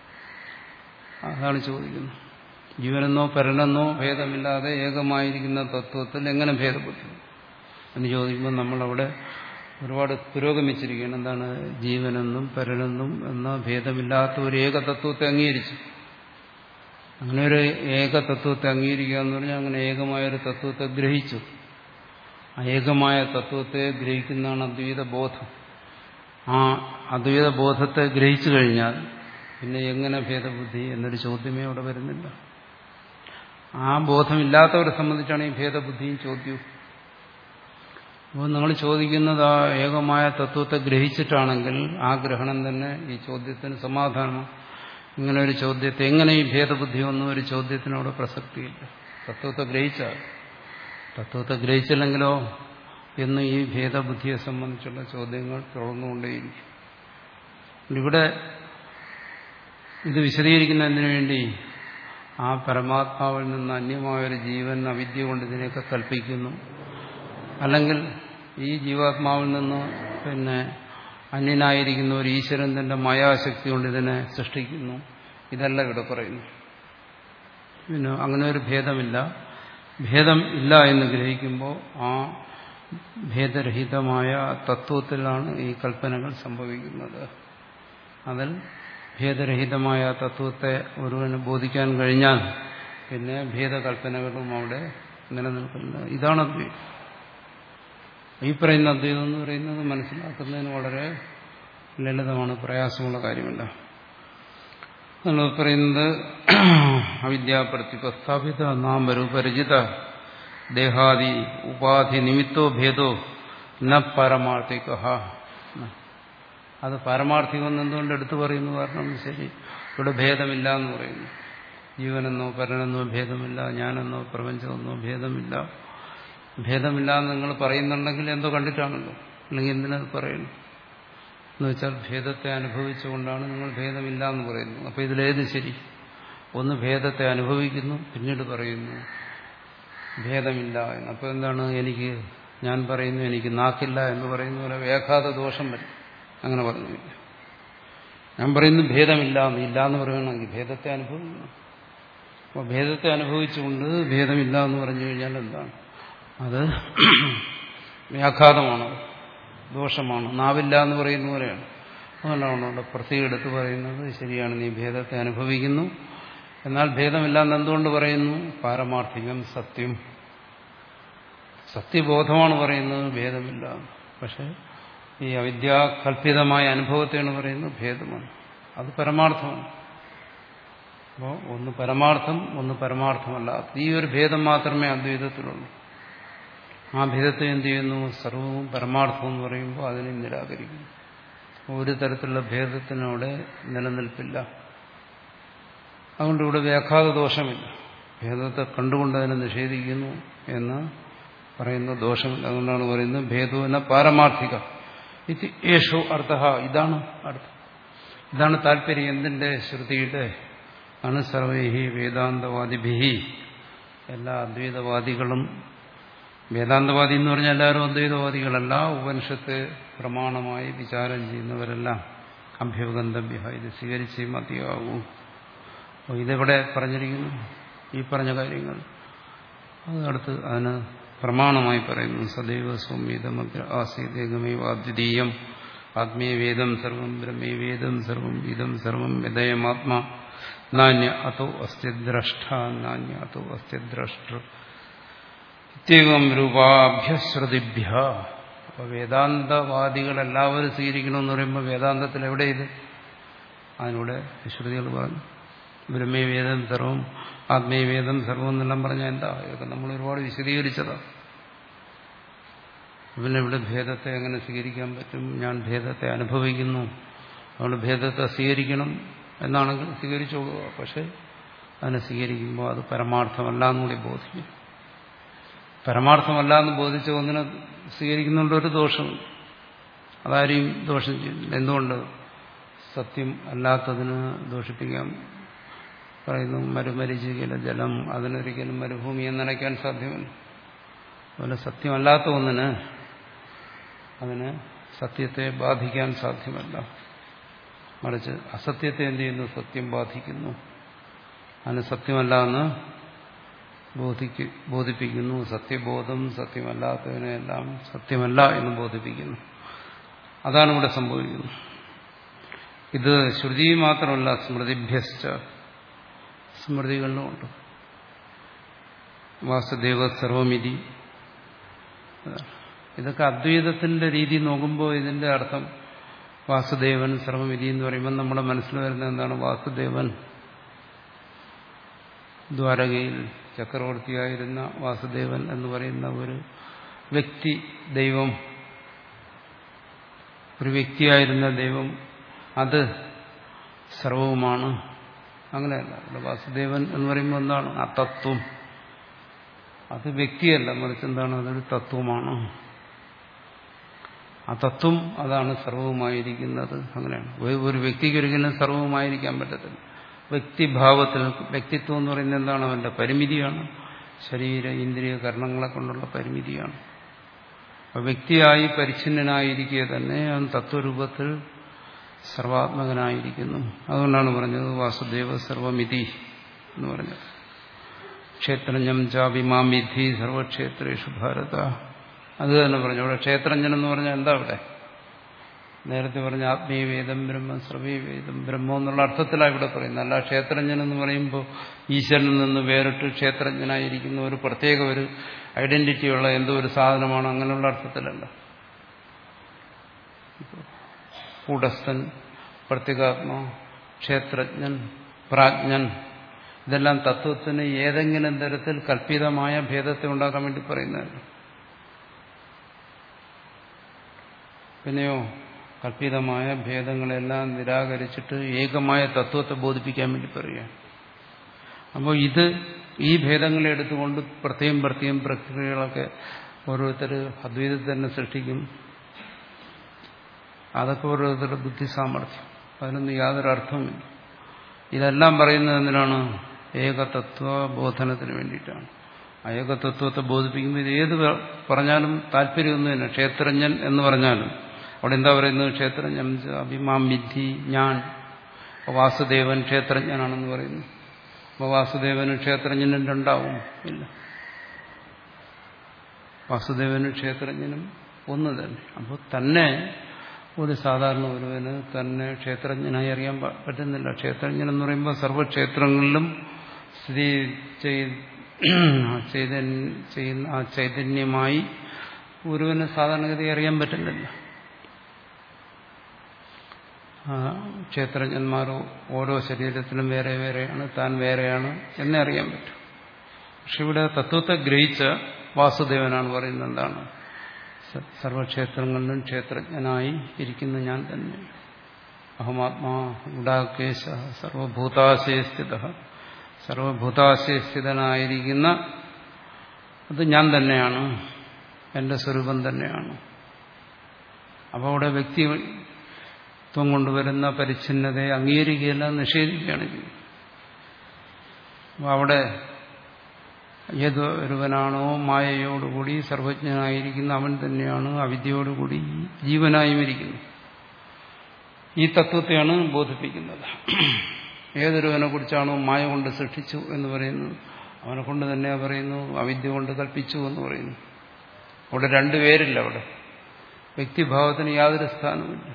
അതാണ് ചോദിക്കുന്നത് ജീവനെന്നോ പരനെന്നോ ഭേദമില്ലാതെ ഏകമായിരിക്കുന്ന തത്വത്തിൽ എങ്ങനെ ഭേദബുദ്ധി എന്ന് ചോദിക്കുമ്പോൾ നമ്മളവിടെ ഒരുപാട് പുരോഗമിച്ചിരിക്കുകയാണ് എന്താണ് ജീവനെന്നും പരനെന്നും എന്ന ഭേദമില്ലാത്ത ഒരു ഏകതത്വത്തെ അംഗീകരിച്ചു അങ്ങനെ ഒരു ഏകതത്വത്തെ അംഗീകരിക്കുക എന്ന് പറഞ്ഞാൽ അങ്ങനെ ഏകമായ ഒരു തത്വത്തെ ഗ്രഹിച്ചു ആ ഏകമായ തത്വത്തെ ഗ്രഹിക്കുന്നതാണ് അദ്വൈത ബോധം ആ അദ്വൈത ബോധത്തെ ഗ്രഹിച്ചു കഴിഞ്ഞാൽ പിന്നെ എങ്ങനെ ഭേദബുദ്ധി എന്നൊരു ചോദ്യമേ അവിടെ വരുന്നില്ല ആ ബോധമില്ലാത്തവരെ സംബന്ധിച്ചാണ് ഈ ഭേദബുദ്ധിയും ചോദ്യവും അപ്പോൾ നിങ്ങൾ ചോദിക്കുന്നത് ആ ഏകമായ തത്വത്തെ ഗ്രഹിച്ചിട്ടാണെങ്കിൽ ആ ഗ്രഹണം തന്നെ ഈ ചോദ്യത്തിന് സമാധാനമാണ് ഇങ്ങനെ ഒരു ചോദ്യത്തെ എങ്ങനെ ഈ ഭേദബുദ്ധി ഒന്നും ഒരു ചോദ്യത്തിനോട് പ്രസക്തിയില്ല തത്വത്തെ ഗ്രഹിച്ചാൽ തത്വത്തെ ഗ്രഹിച്ചില്ലെങ്കിലോ എന്ന് ഈ ഭേദബുദ്ധിയെ സംബന്ധിച്ചുള്ള ചോദ്യങ്ങൾ തുടർന്നുകൊണ്ടേയിരിക്കും ഇവിടെ ഇത് വിശദീകരിക്കുന്നതിന് വേണ്ടി ആ പരമാത്മാവിൽ നിന്ന് അന്യമായൊരു ജീവൻ അവിദ്യ കൊണ്ട് ഇതിനെയൊക്കെ കൽപ്പിക്കുന്നു അല്ലെങ്കിൽ ഈ ജീവാത്മാവിൽ നിന്ന് പിന്നെ അന്യനായിരിക്കുന്ന ഒരു ഈശ്വരൻ തന്റെ മായാശക്തി കൊണ്ട് ഇതിനെ സൃഷ്ടിക്കുന്നു ഇതല്ല ഇവിടെ പറയുന്നു പിന്നെ അങ്ങനെ ഒരു ഭേദമില്ല ഭേദം ഇല്ല എന്ന് ഗ്രഹിക്കുമ്പോൾ ആ ഭേദരഹിതമായ തത്വത്തിലാണ് ഈ കൽപ്പനകൾ സംഭവിക്കുന്നത് അതിൽ ഭേദരഹിതമായ തത്വത്തെ ഒരുവന് ബോധിക്കാൻ കഴിഞ്ഞാൽ പിന്നെ ഭേദകൽപ്പനകളും അവിടെ നിലനിൽക്കുന്നത് ഇതാണ് അദ്വൈതം ഈ പറയുന്ന അദ്വൈതം എന്ന് പറയുന്നത് മനസ്സിലാക്കുന്നതിന് വളരെ ലളിതമാണ് പ്രയാസമുള്ള കാര്യമല്ല നമ്മൾ പറയുന്നത് അവിദ്യാപ്രതിപസ്ഥാപിത നാമരൂപരചിത ദേഹാദി ഉപാധി നിമിത്തോ ഭേദോ ന പരമാർത്ഥിക അത് പാരമാർത്ഥികം എന്തുകൊണ്ട് എടുത്തു പറയുന്നു കാരണം ശരി ഇവിടെ ഭേദമില്ല എന്ന് പറയുന്നു ജീവനെന്നോ പരനെന്നോ ഭേദമില്ല ഞാനെന്നോ പ്രപഞ്ചമെന്നോ ഭേദമില്ല ഭേദമില്ല എന്ന് നിങ്ങൾ പറയുന്നുണ്ടെങ്കിൽ എന്തോ കണ്ടിട്ടാണല്ലോ അല്ലെങ്കിൽ എന്തിനത് പറയുന്നു എന്ന് വെച്ചാൽ ഭേദത്തെ അനുഭവിച്ചുകൊണ്ടാണ് നിങ്ങൾ ഭേദമില്ല എന്ന് പറയുന്നു അപ്പോൾ ഇതിലേത് ശരി ഒന്ന് ഭേദത്തെ അനുഭവിക്കുന്നു പിന്നീട് പറയുന്നു ഭേദമില്ല എന്ന് അപ്പോൾ എന്താണ് എനിക്ക് ഞാൻ പറയുന്നു എനിക്ക് നാക്കില്ല എന്ന് പറയുന്ന പോലെ വ്യാഘാത ദോഷം വരും അങ്ങനെ പറഞ്ഞില്ല ഞാൻ പറയുന്നു ഭേദമില്ല എന്ന് ഇല്ല എന്ന് പറയണമെങ്കിൽ ഭേദത്തെ അനുഭവിക്കണം അപ്പോൾ ഭേദത്തെ അനുഭവിച്ചുകൊണ്ട് ഭേദമില്ല എന്ന് പറഞ്ഞു കഴിഞ്ഞാൽ എന്താണ് അത് വ്യാഘാതമാണ് ദോഷമാണ് നാവില്ല എന്ന് പറയുന്ന പോലെയാണ് അതുകൊണ്ടാണ് അവിടെ പ്രത്യേകം എടുത്ത് പറയുന്നത് ശരിയാണ് നീ ഭേദത്തെ അനുഭവിക്കുന്നു എന്നാൽ ഭേദമില്ല എന്ന് എന്തുകൊണ്ട് പറയുന്നു പാരമാർത്ഥികം സത്യം സത്യബോധമാണ് പറയുന്നത് ഭേദമില്ല പക്ഷെ ഈ അവിദ്യാകൽപിതമായ അനുഭവത്തെയാണ് പറയുന്നത് ഭേദമാണ് അത് പരമാർത്ഥമാണ് അപ്പോൾ ഒന്ന് പരമാർത്ഥം ഒന്ന് പരമാർത്ഥമല്ല ഈ ഒരു ഭേദം മാത്രമേ അദ്വൈതത്തിലുള്ളൂ ആ ഭേദത്തെ എന്ത് ചെയ്യുന്നു സർവവും പരമാർത്ഥം എന്ന് പറയുമ്പോൾ അതിനെ നിരാകരിക്കുന്നു ഒരു തരത്തിലുള്ള ഭേദത്തിനവിടെ നിലനിൽപ്പില്ല അതുകൊണ്ട് ഇവിടെ വ്യാഘാത ദോഷമില്ല ഭേദത്തെ കണ്ടുകൊണ്ട് അതിനെ നിഷേധിക്കുന്നു എന്ന് പറയുന്ന ദോഷമില്ല അതുകൊണ്ടാണ് പറയുന്നത് ഭേദുവിന പാരമാർത്ഥിക ഇത് യേശു അർത്ഥ ഇതാണ് അർത്ഥം ഇതാണ് താല്പര്യം എന്തിന്റെ ശ്രുതിയുടെ ആണ് സർവൈഹി വേദാന്തവാദിഭി എല്ലാ അദ്വൈതവാദികളും വേദാന്തവാദി എന്ന് പറഞ്ഞാൽ എല്ലാവരും അദ്വൈതവാദികളല്ല ഉപനിഷത്ത് പ്രമാണമായി വിചാരം ചെയ്യുന്നവരെല്ലാം അഭ്യഗന്തഭ്യ ഇത് സ്വീകരിച്ചേ മതിയാകൂ അപ്പോൾ ഇതെവിടെ പറഞ്ഞിരിക്കുന്നു ഈ പറഞ്ഞ കാര്യങ്ങൾ അതടുത്ത് അതിന് പ്രമാണമായി പറയുന്നു സദൈവ സൗമ്യതമഗ്ര ആസീതേകമേവ അദ്വിതീയം ആത്മീയവേദം സർവം ബ്രഹ്മേവേദം സർവം ഇതം സർവം വിധയമാത്മാ നാന്യ അതോ അസ്തി ദ്രഷ്ട നാന്യ അതോ അസ്തി ദ്രഷ്ട ഇത്യവം രൂപാഭ്യശ്രുതിഭ്യ അപ്പൊ വേദാന്തവാദികൾ എല്ലാവരും സ്വീകരിക്കണമെന്ന് പറയുമ്പോൾ വേദാന്തത്തിൽ എവിടെ ഇത് അതിലൂടെ ശ്രുതികൾ പറഞ്ഞു ബ്രഹ്മവേദം സർവം ആത്മീയവേദം സർവം എന്നെല്ലാം പറഞ്ഞാൽ എന്താ ഇതൊക്കെ നമ്മൾ ഒരുപാട് വിശദീകരിച്ചതാണ് പിന്നെ ഇവിടെ ഭേദത്തെ എങ്ങനെ സ്വീകരിക്കാൻ പറ്റും ഞാൻ ഭേദത്തെ അനുഭവിക്കുന്നു അതുകൊണ്ട് ഭേദത്തെ സ്വീകരിക്കണം എന്നാണെങ്കിൽ സ്വീകരിച്ചോളുക പക്ഷെ അതിനെ സ്വീകരിക്കുമ്പോൾ അത് പരമാർത്ഥമല്ല എന്നുകൂടി ബോധിക്കും പരമാർത്ഥമല്ല എന്ന് ബോധിച്ച ഒന്നിനെ സ്വീകരിക്കുന്നുണ്ട് ഒരു ദോഷം അതാരെയും ദോഷം ചെയ്യുന്നില്ല എന്തുകൊണ്ട് സത്യം അല്ലാത്തതിന് ദോഷിപ്പിക്കാൻ പറയുന്നു മരുമരിച്ചികയിലെ ജലം അതിനൊരിക്കലും മരുഭൂമിയെ നനയ്ക്കാൻ സാധ്യമല്ല അതുപോലെ സത്യമല്ലാത്ത ഒന്നിന് അതിന് സത്യത്തെ ബാധിക്കാൻ സാധ്യമല്ല മറിച്ച് അസത്യത്തെ എന്ത് ചെയ്യുന്നു സത്യം ബാധിക്കുന്നു അതിന് സത്യമല്ല എന്ന് ബോധിക്ക് ബോധിപ്പിക്കുന്നു സത്യബോധം സത്യമല്ലാത്തതിനെല്ലാം സത്യമല്ല എന്ന് ബോധിപ്പിക്കുന്നു അതാണ് ഇവിടെ സംഭവിക്കുന്നത് ഇത് ശ്രുതി മാത്രമല്ല സ്മൃതിഭ്യശ്ച സ്മൃതികളിലുമുണ്ട് വാസുദേവ സർവമിതി ഇതൊക്കെ അദ്വൈതത്തിന്റെ രീതി നോക്കുമ്പോൾ ഇതിന്റെ അർത്ഥം വാസുദേവൻ സർവമിതി എന്ന് പറയുമ്പോൾ നമ്മുടെ മനസ്സിൽ വരുന്ന എന്താണ് വാസുദേവൻ ദ്വാരകയിൽ ചക്രവർത്തിയായിരുന്ന വാസുദേവൻ എന്ന് പറയുന്ന ഒരു വ്യക്തി ദൈവം ഒരു വ്യക്തിയായിരുന്ന ദൈവം അത് സർവവുമാണ് അങ്ങനെയല്ല ഇവിടെ വാസുദേവൻ എന്ന് പറയുമ്പോൾ എന്താണ് ആ തത്വം അത് വ്യക്തിയല്ല മറിച്ച് എന്താണ് അതൊരു തത്വമാണ് ആ തത്വം അതാണ് സർവവുമായിരിക്കുന്നത് അങ്ങനെയാണ് ഒരു വ്യക്തിക്ക് ഒരിക്കലും സർവവുമായിരിക്കാൻ പറ്റത്തില്ല വ്യക്തിഭാവത്തിൽ വ്യക്തിത്വം എന്ന് പറയുന്നത് എന്താണ് അവന്റെ പരിമിതിയാണ് ശരീര ഇന്ദ്രിയ കരണങ്ങളെ കൊണ്ടുള്ള പരിമിതിയാണ് അപ്പൊ വ്യക്തിയായി പരിച്ഛിന്നനായിരിക്കെ തന്നെ അവൻ തത്വരൂപത്തിൽ സർവാത്മകനായിരിക്കുന്നു അതുകൊണ്ടാണ് പറഞ്ഞത് വാസുദേവ സർവമിതി എന്ന് പറഞ്ഞത് ക്ഷേത്രജ്ഞം ചാഭിമാം വിധി സർവക്ഷേത്രേഷു ഭാരത അത് തന്നെ പറഞ്ഞു അവിടെ ക്ഷേത്രജ്ഞൻ എന്ന് പറഞ്ഞാൽ എന്താ അവിടെ നേരത്തെ പറഞ്ഞ ആത്മീയവേദം ബ്രഹ്മ ശ്രവീവേദം ബ്രഹ്മം എന്നുള്ള അർത്ഥത്തിലാണ് ഇവിടെ പറയുന്നത് അല്ല ക്ഷേത്രജ്ഞൻ എന്ന് പറയുമ്പോൾ ഈശ്വരനിൽ നിന്ന് വേറിട്ട് ക്ഷേത്രജ്ഞനായിരിക്കുന്ന ഒരു പ്രത്യേക ഒരു ഐഡന്റിറ്റിയുള്ള എന്തോ ഒരു സാധനമാണ് അങ്ങനെയുള്ള അർത്ഥത്തിലല്ല കൂടസ്ഥൻ പ്രത്യേകാത്മ ക്ഷേത്രജ്ഞൻ പ്രാജ്ഞൻ ഇതെല്ലാം തത്വത്തിന് ഏതെങ്കിലും തരത്തിൽ കല്പിതമായ ഭേദത്തെ ഉണ്ടാക്കാൻ വേണ്ടി പറയുന്നതല്ല പിന്നെയോ കല്പിതമായ ഭേദങ്ങളെല്ലാം നിരാകരിച്ചിട്ട് ഏകമായ തത്വത്തെ ബോധിപ്പിക്കാൻ വേണ്ടി പറയുകയാണ് അപ്പോൾ ഇത് ഈ ഭേദങ്ങളെ എടുത്തുകൊണ്ട് പ്രത്യേകം പ്രത്യേകം പ്രക്രിയകളൊക്കെ ഓരോരുത്തർ അദ്വൈതത്തെ തന്നെ സൃഷ്ടിക്കും അതൊക്കെ ഓരോരുത്തരുടെ ബുദ്ധി സാമർഥ്യം അതിനൊന്നും യാതൊരു അർത്ഥവുമില്ല ഇതെല്ലാം പറയുന്നത് എന്തിനാണ് ഏകതത്വ ബോധനത്തിന് വേണ്ടിയിട്ടാണ് ആ ഏകതത്വത്തെ ബോധിപ്പിക്കുമ്പോൾ ഇത് ഏത് പറഞ്ഞാലും താല്പര്യമൊന്നും തന്നെ ക്ഷേത്രജ്ഞൻ എന്ന് പറഞ്ഞാലും അവിടെ എന്താ പറയുന്നത് ക്ഷേത്രജ്ഞൻ അഭിമാം വിധി ഞാൻ വാസുദേവൻ ക്ഷേത്രജ്ഞനാണെന്ന് പറയുന്നു അപ്പോൾ വാസുദേവനും ക്ഷേത്രജ്ഞനും രണ്ടാവും ഇല്ല വാസുദേവനും ക്ഷേത്രജ്ഞനും ഒന്ന് തന്നെ അപ്പോൾ തന്നെ ഒരു സാധാരണ ഒരുവന് തന്നെ ക്ഷേത്രജ്ഞനായി അറിയാൻ പറ്റുന്നില്ല ക്ഷേത്രജ്ഞൻ എന്ന് പറയുമ്പോൾ സർവ്വക്ഷേത്രങ്ങളിലും സ്ഥിതി ചെയ്യുന്ന ആ ചൈതന്യമായി ഒരുവന് സാധാരണഗതി അറിയാൻ പറ്റുന്നില്ല ക്ഷേത്രജ്ഞന്മാരോ ഓരോ ശരീരത്തിലും വേറെ വേറെയാണ് താൻ വേറെയാണ് എന്നേ അറിയാൻ പറ്റും പക്ഷെ ഇവിടെ തത്വത്തെ ഗ്രഹിച്ച വാസുദേവനാണ് പറയുന്നത് എന്താണ് സർവക്ഷേത്രങ്ങളിലും ക്ഷേത്രജ്ഞനായി ഇരിക്കുന്ന ഞാൻ തന്നെ അഹമാത്മാ ഗുഡാകേശ സർവഭൂതാശയസ്ഥിത സർവഭൂതാശയസ്ഥിതനായിരിക്കുന്ന അത് ഞാൻ തന്നെയാണ് എന്റെ സ്വരൂപം തന്നെയാണ് അപ്പോൾ അവിടെ വ്യക്തിത്വം കൊണ്ടുവരുന്ന പരിച്ഛിന്നതയെ അംഗീകരിക്കുകയല്ല നിഷേധിക്കുകയാണ് ചെയ്യുന്നത് അപ്പോൾ അവിടെ ഏത് ഒരുവനാണോ മായയോടുകൂടി സർവജ്ഞനായിരിക്കുന്ന അവൻ തന്നെയാണ് അവിദ്യയോടുകൂടി ജീവനായും ഇരിക്കുന്നു ഈ തത്വത്തെയാണ് ബോധിപ്പിക്കുന്നത് ഏതൊരുവനെ കുറിച്ചാണോ മായ കൊണ്ട് സൃഷ്ടിച്ചു എന്ന് പറയുന്നത് അവനെ കൊണ്ട് തന്നെ പറയുന്നു അവിദ്യ കൊണ്ട് കൽപ്പിച്ചു എന്ന് പറയുന്നു അവിടെ രണ്ടുപേരില്ല അവിടെ വ്യക്തിഭാവത്തിന് യാതൊരു സ്ഥാനവുമില്ല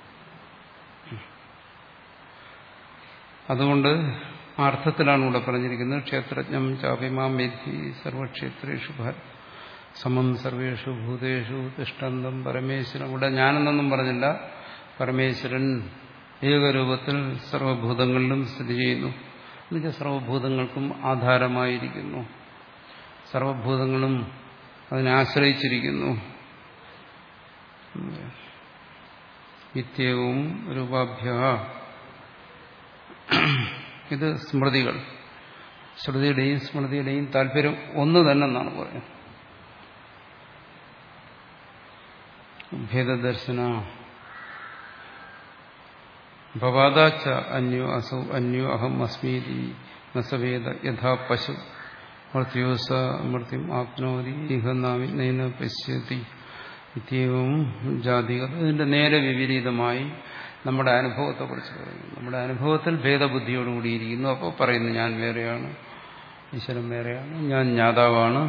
അതുകൊണ്ട് ആ അർത്ഥത്തിലാണ് ഇവിടെ പറഞ്ഞിരിക്കുന്നത് ക്ഷേത്രജ്ഞം ചാപിമാം വിധി സർവക്ഷേത്രേഷു സമം സർവേഷു ഭൂതേഷു തിഷ്ടന്തം പരമേശ്വരൻ ഇവിടെ ഞാനെന്നൊന്നും പറഞ്ഞില്ല പരമേശ്വരൻ ഏകരൂപത്തിൽ സർവഭൂതങ്ങളിലും സ്ഥിതി ചെയ്യുന്നു എന്നുവെച്ചാൽ സർവഭൂതങ്ങൾക്കും ആധാരമായിരിക്കുന്നു സർവഭൂതങ്ങളും അതിനെ ആശ്രയിച്ചിരിക്കുന്നു നിത്യവും രൂപാഭ്യ ഇത് സ്മൃതികൾ ശ്രുതിയുടെയും സ്മൃതിയുടെയും താല്പര്യം ഒന്ന് തന്നെ എന്നാണ് പറയുന്നത് ഭേദദർശന ഭവാദാച്ച അന്യോ അസൗ അന്യോ അഹം അസ്മീതി നസവേദ യഥാ പശു മൃത്യോസ മൃത്യം ആപ്നോതി ഇഹ നൈന പശ്യതി ഇത്യവും ജാതികൾ ഇതിന്റെ നേരെ വിപരീതമായി നമ്മുടെ അനുഭവത്തെക്കുറിച്ച് പറയുന്നു നമ്മുടെ അനുഭവത്തിൽ ഭേദബുദ്ധിയോടുകൂടിയിരിക്കുന്നു അപ്പോൾ പറയുന്നു ഞാൻ വേറെയാണ് ഈശ്വരൻ വേറെയാണ് ഞാൻ ജ്ഞാതാവാണ്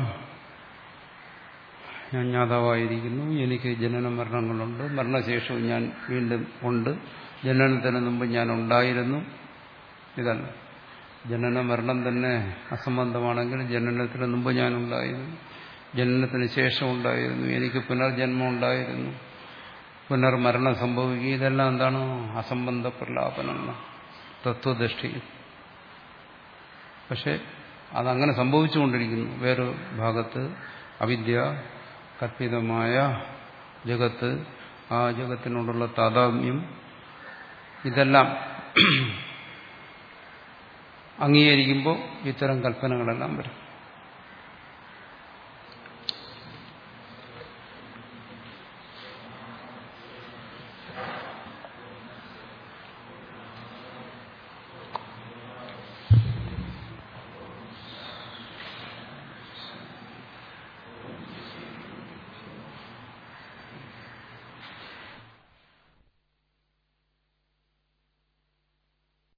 ഞാൻ ജ്ഞാതാവായിരിക്കുന്നു എനിക്ക് ജനന മരണങ്ങളുണ്ട് മരണശേഷവും ഞാൻ വീണ്ടും ഉണ്ട് ജനനത്തിന് മുമ്പ് ഞാൻ ഉണ്ടായിരുന്നു ഇതല്ല ജനന മരണം തന്നെ അസംബന്ധമാണെങ്കിൽ ജനനത്തിന് മുമ്പ് ഞാൻ ഉണ്ടായിരുന്നു ജനനത്തിന് ശേഷം ഉണ്ടായിരുന്നു എനിക്ക് പുനർജന്മം ഉണ്ടായിരുന്നു പുനർമരണം സംഭവിക്കുക ഇതെല്ലാം എന്താണ് അസംബന്ധ പ്രലാപനം തത്വദൃഷ്ടി പക്ഷെ അതങ്ങനെ സംഭവിച്ചുകൊണ്ടിരിക്കുന്നു വേറൊരു ഭാഗത്ത് അവിദ്യ കൽപ്പിതമായ ജഗത്ത് ആ ജഗത്തിനോടുള്ള താതാത്മ്യം ഇതെല്ലാം അംഗീകരിക്കുമ്പോൾ ഇത്തരം കൽപ്പനകളെല്ലാം വരും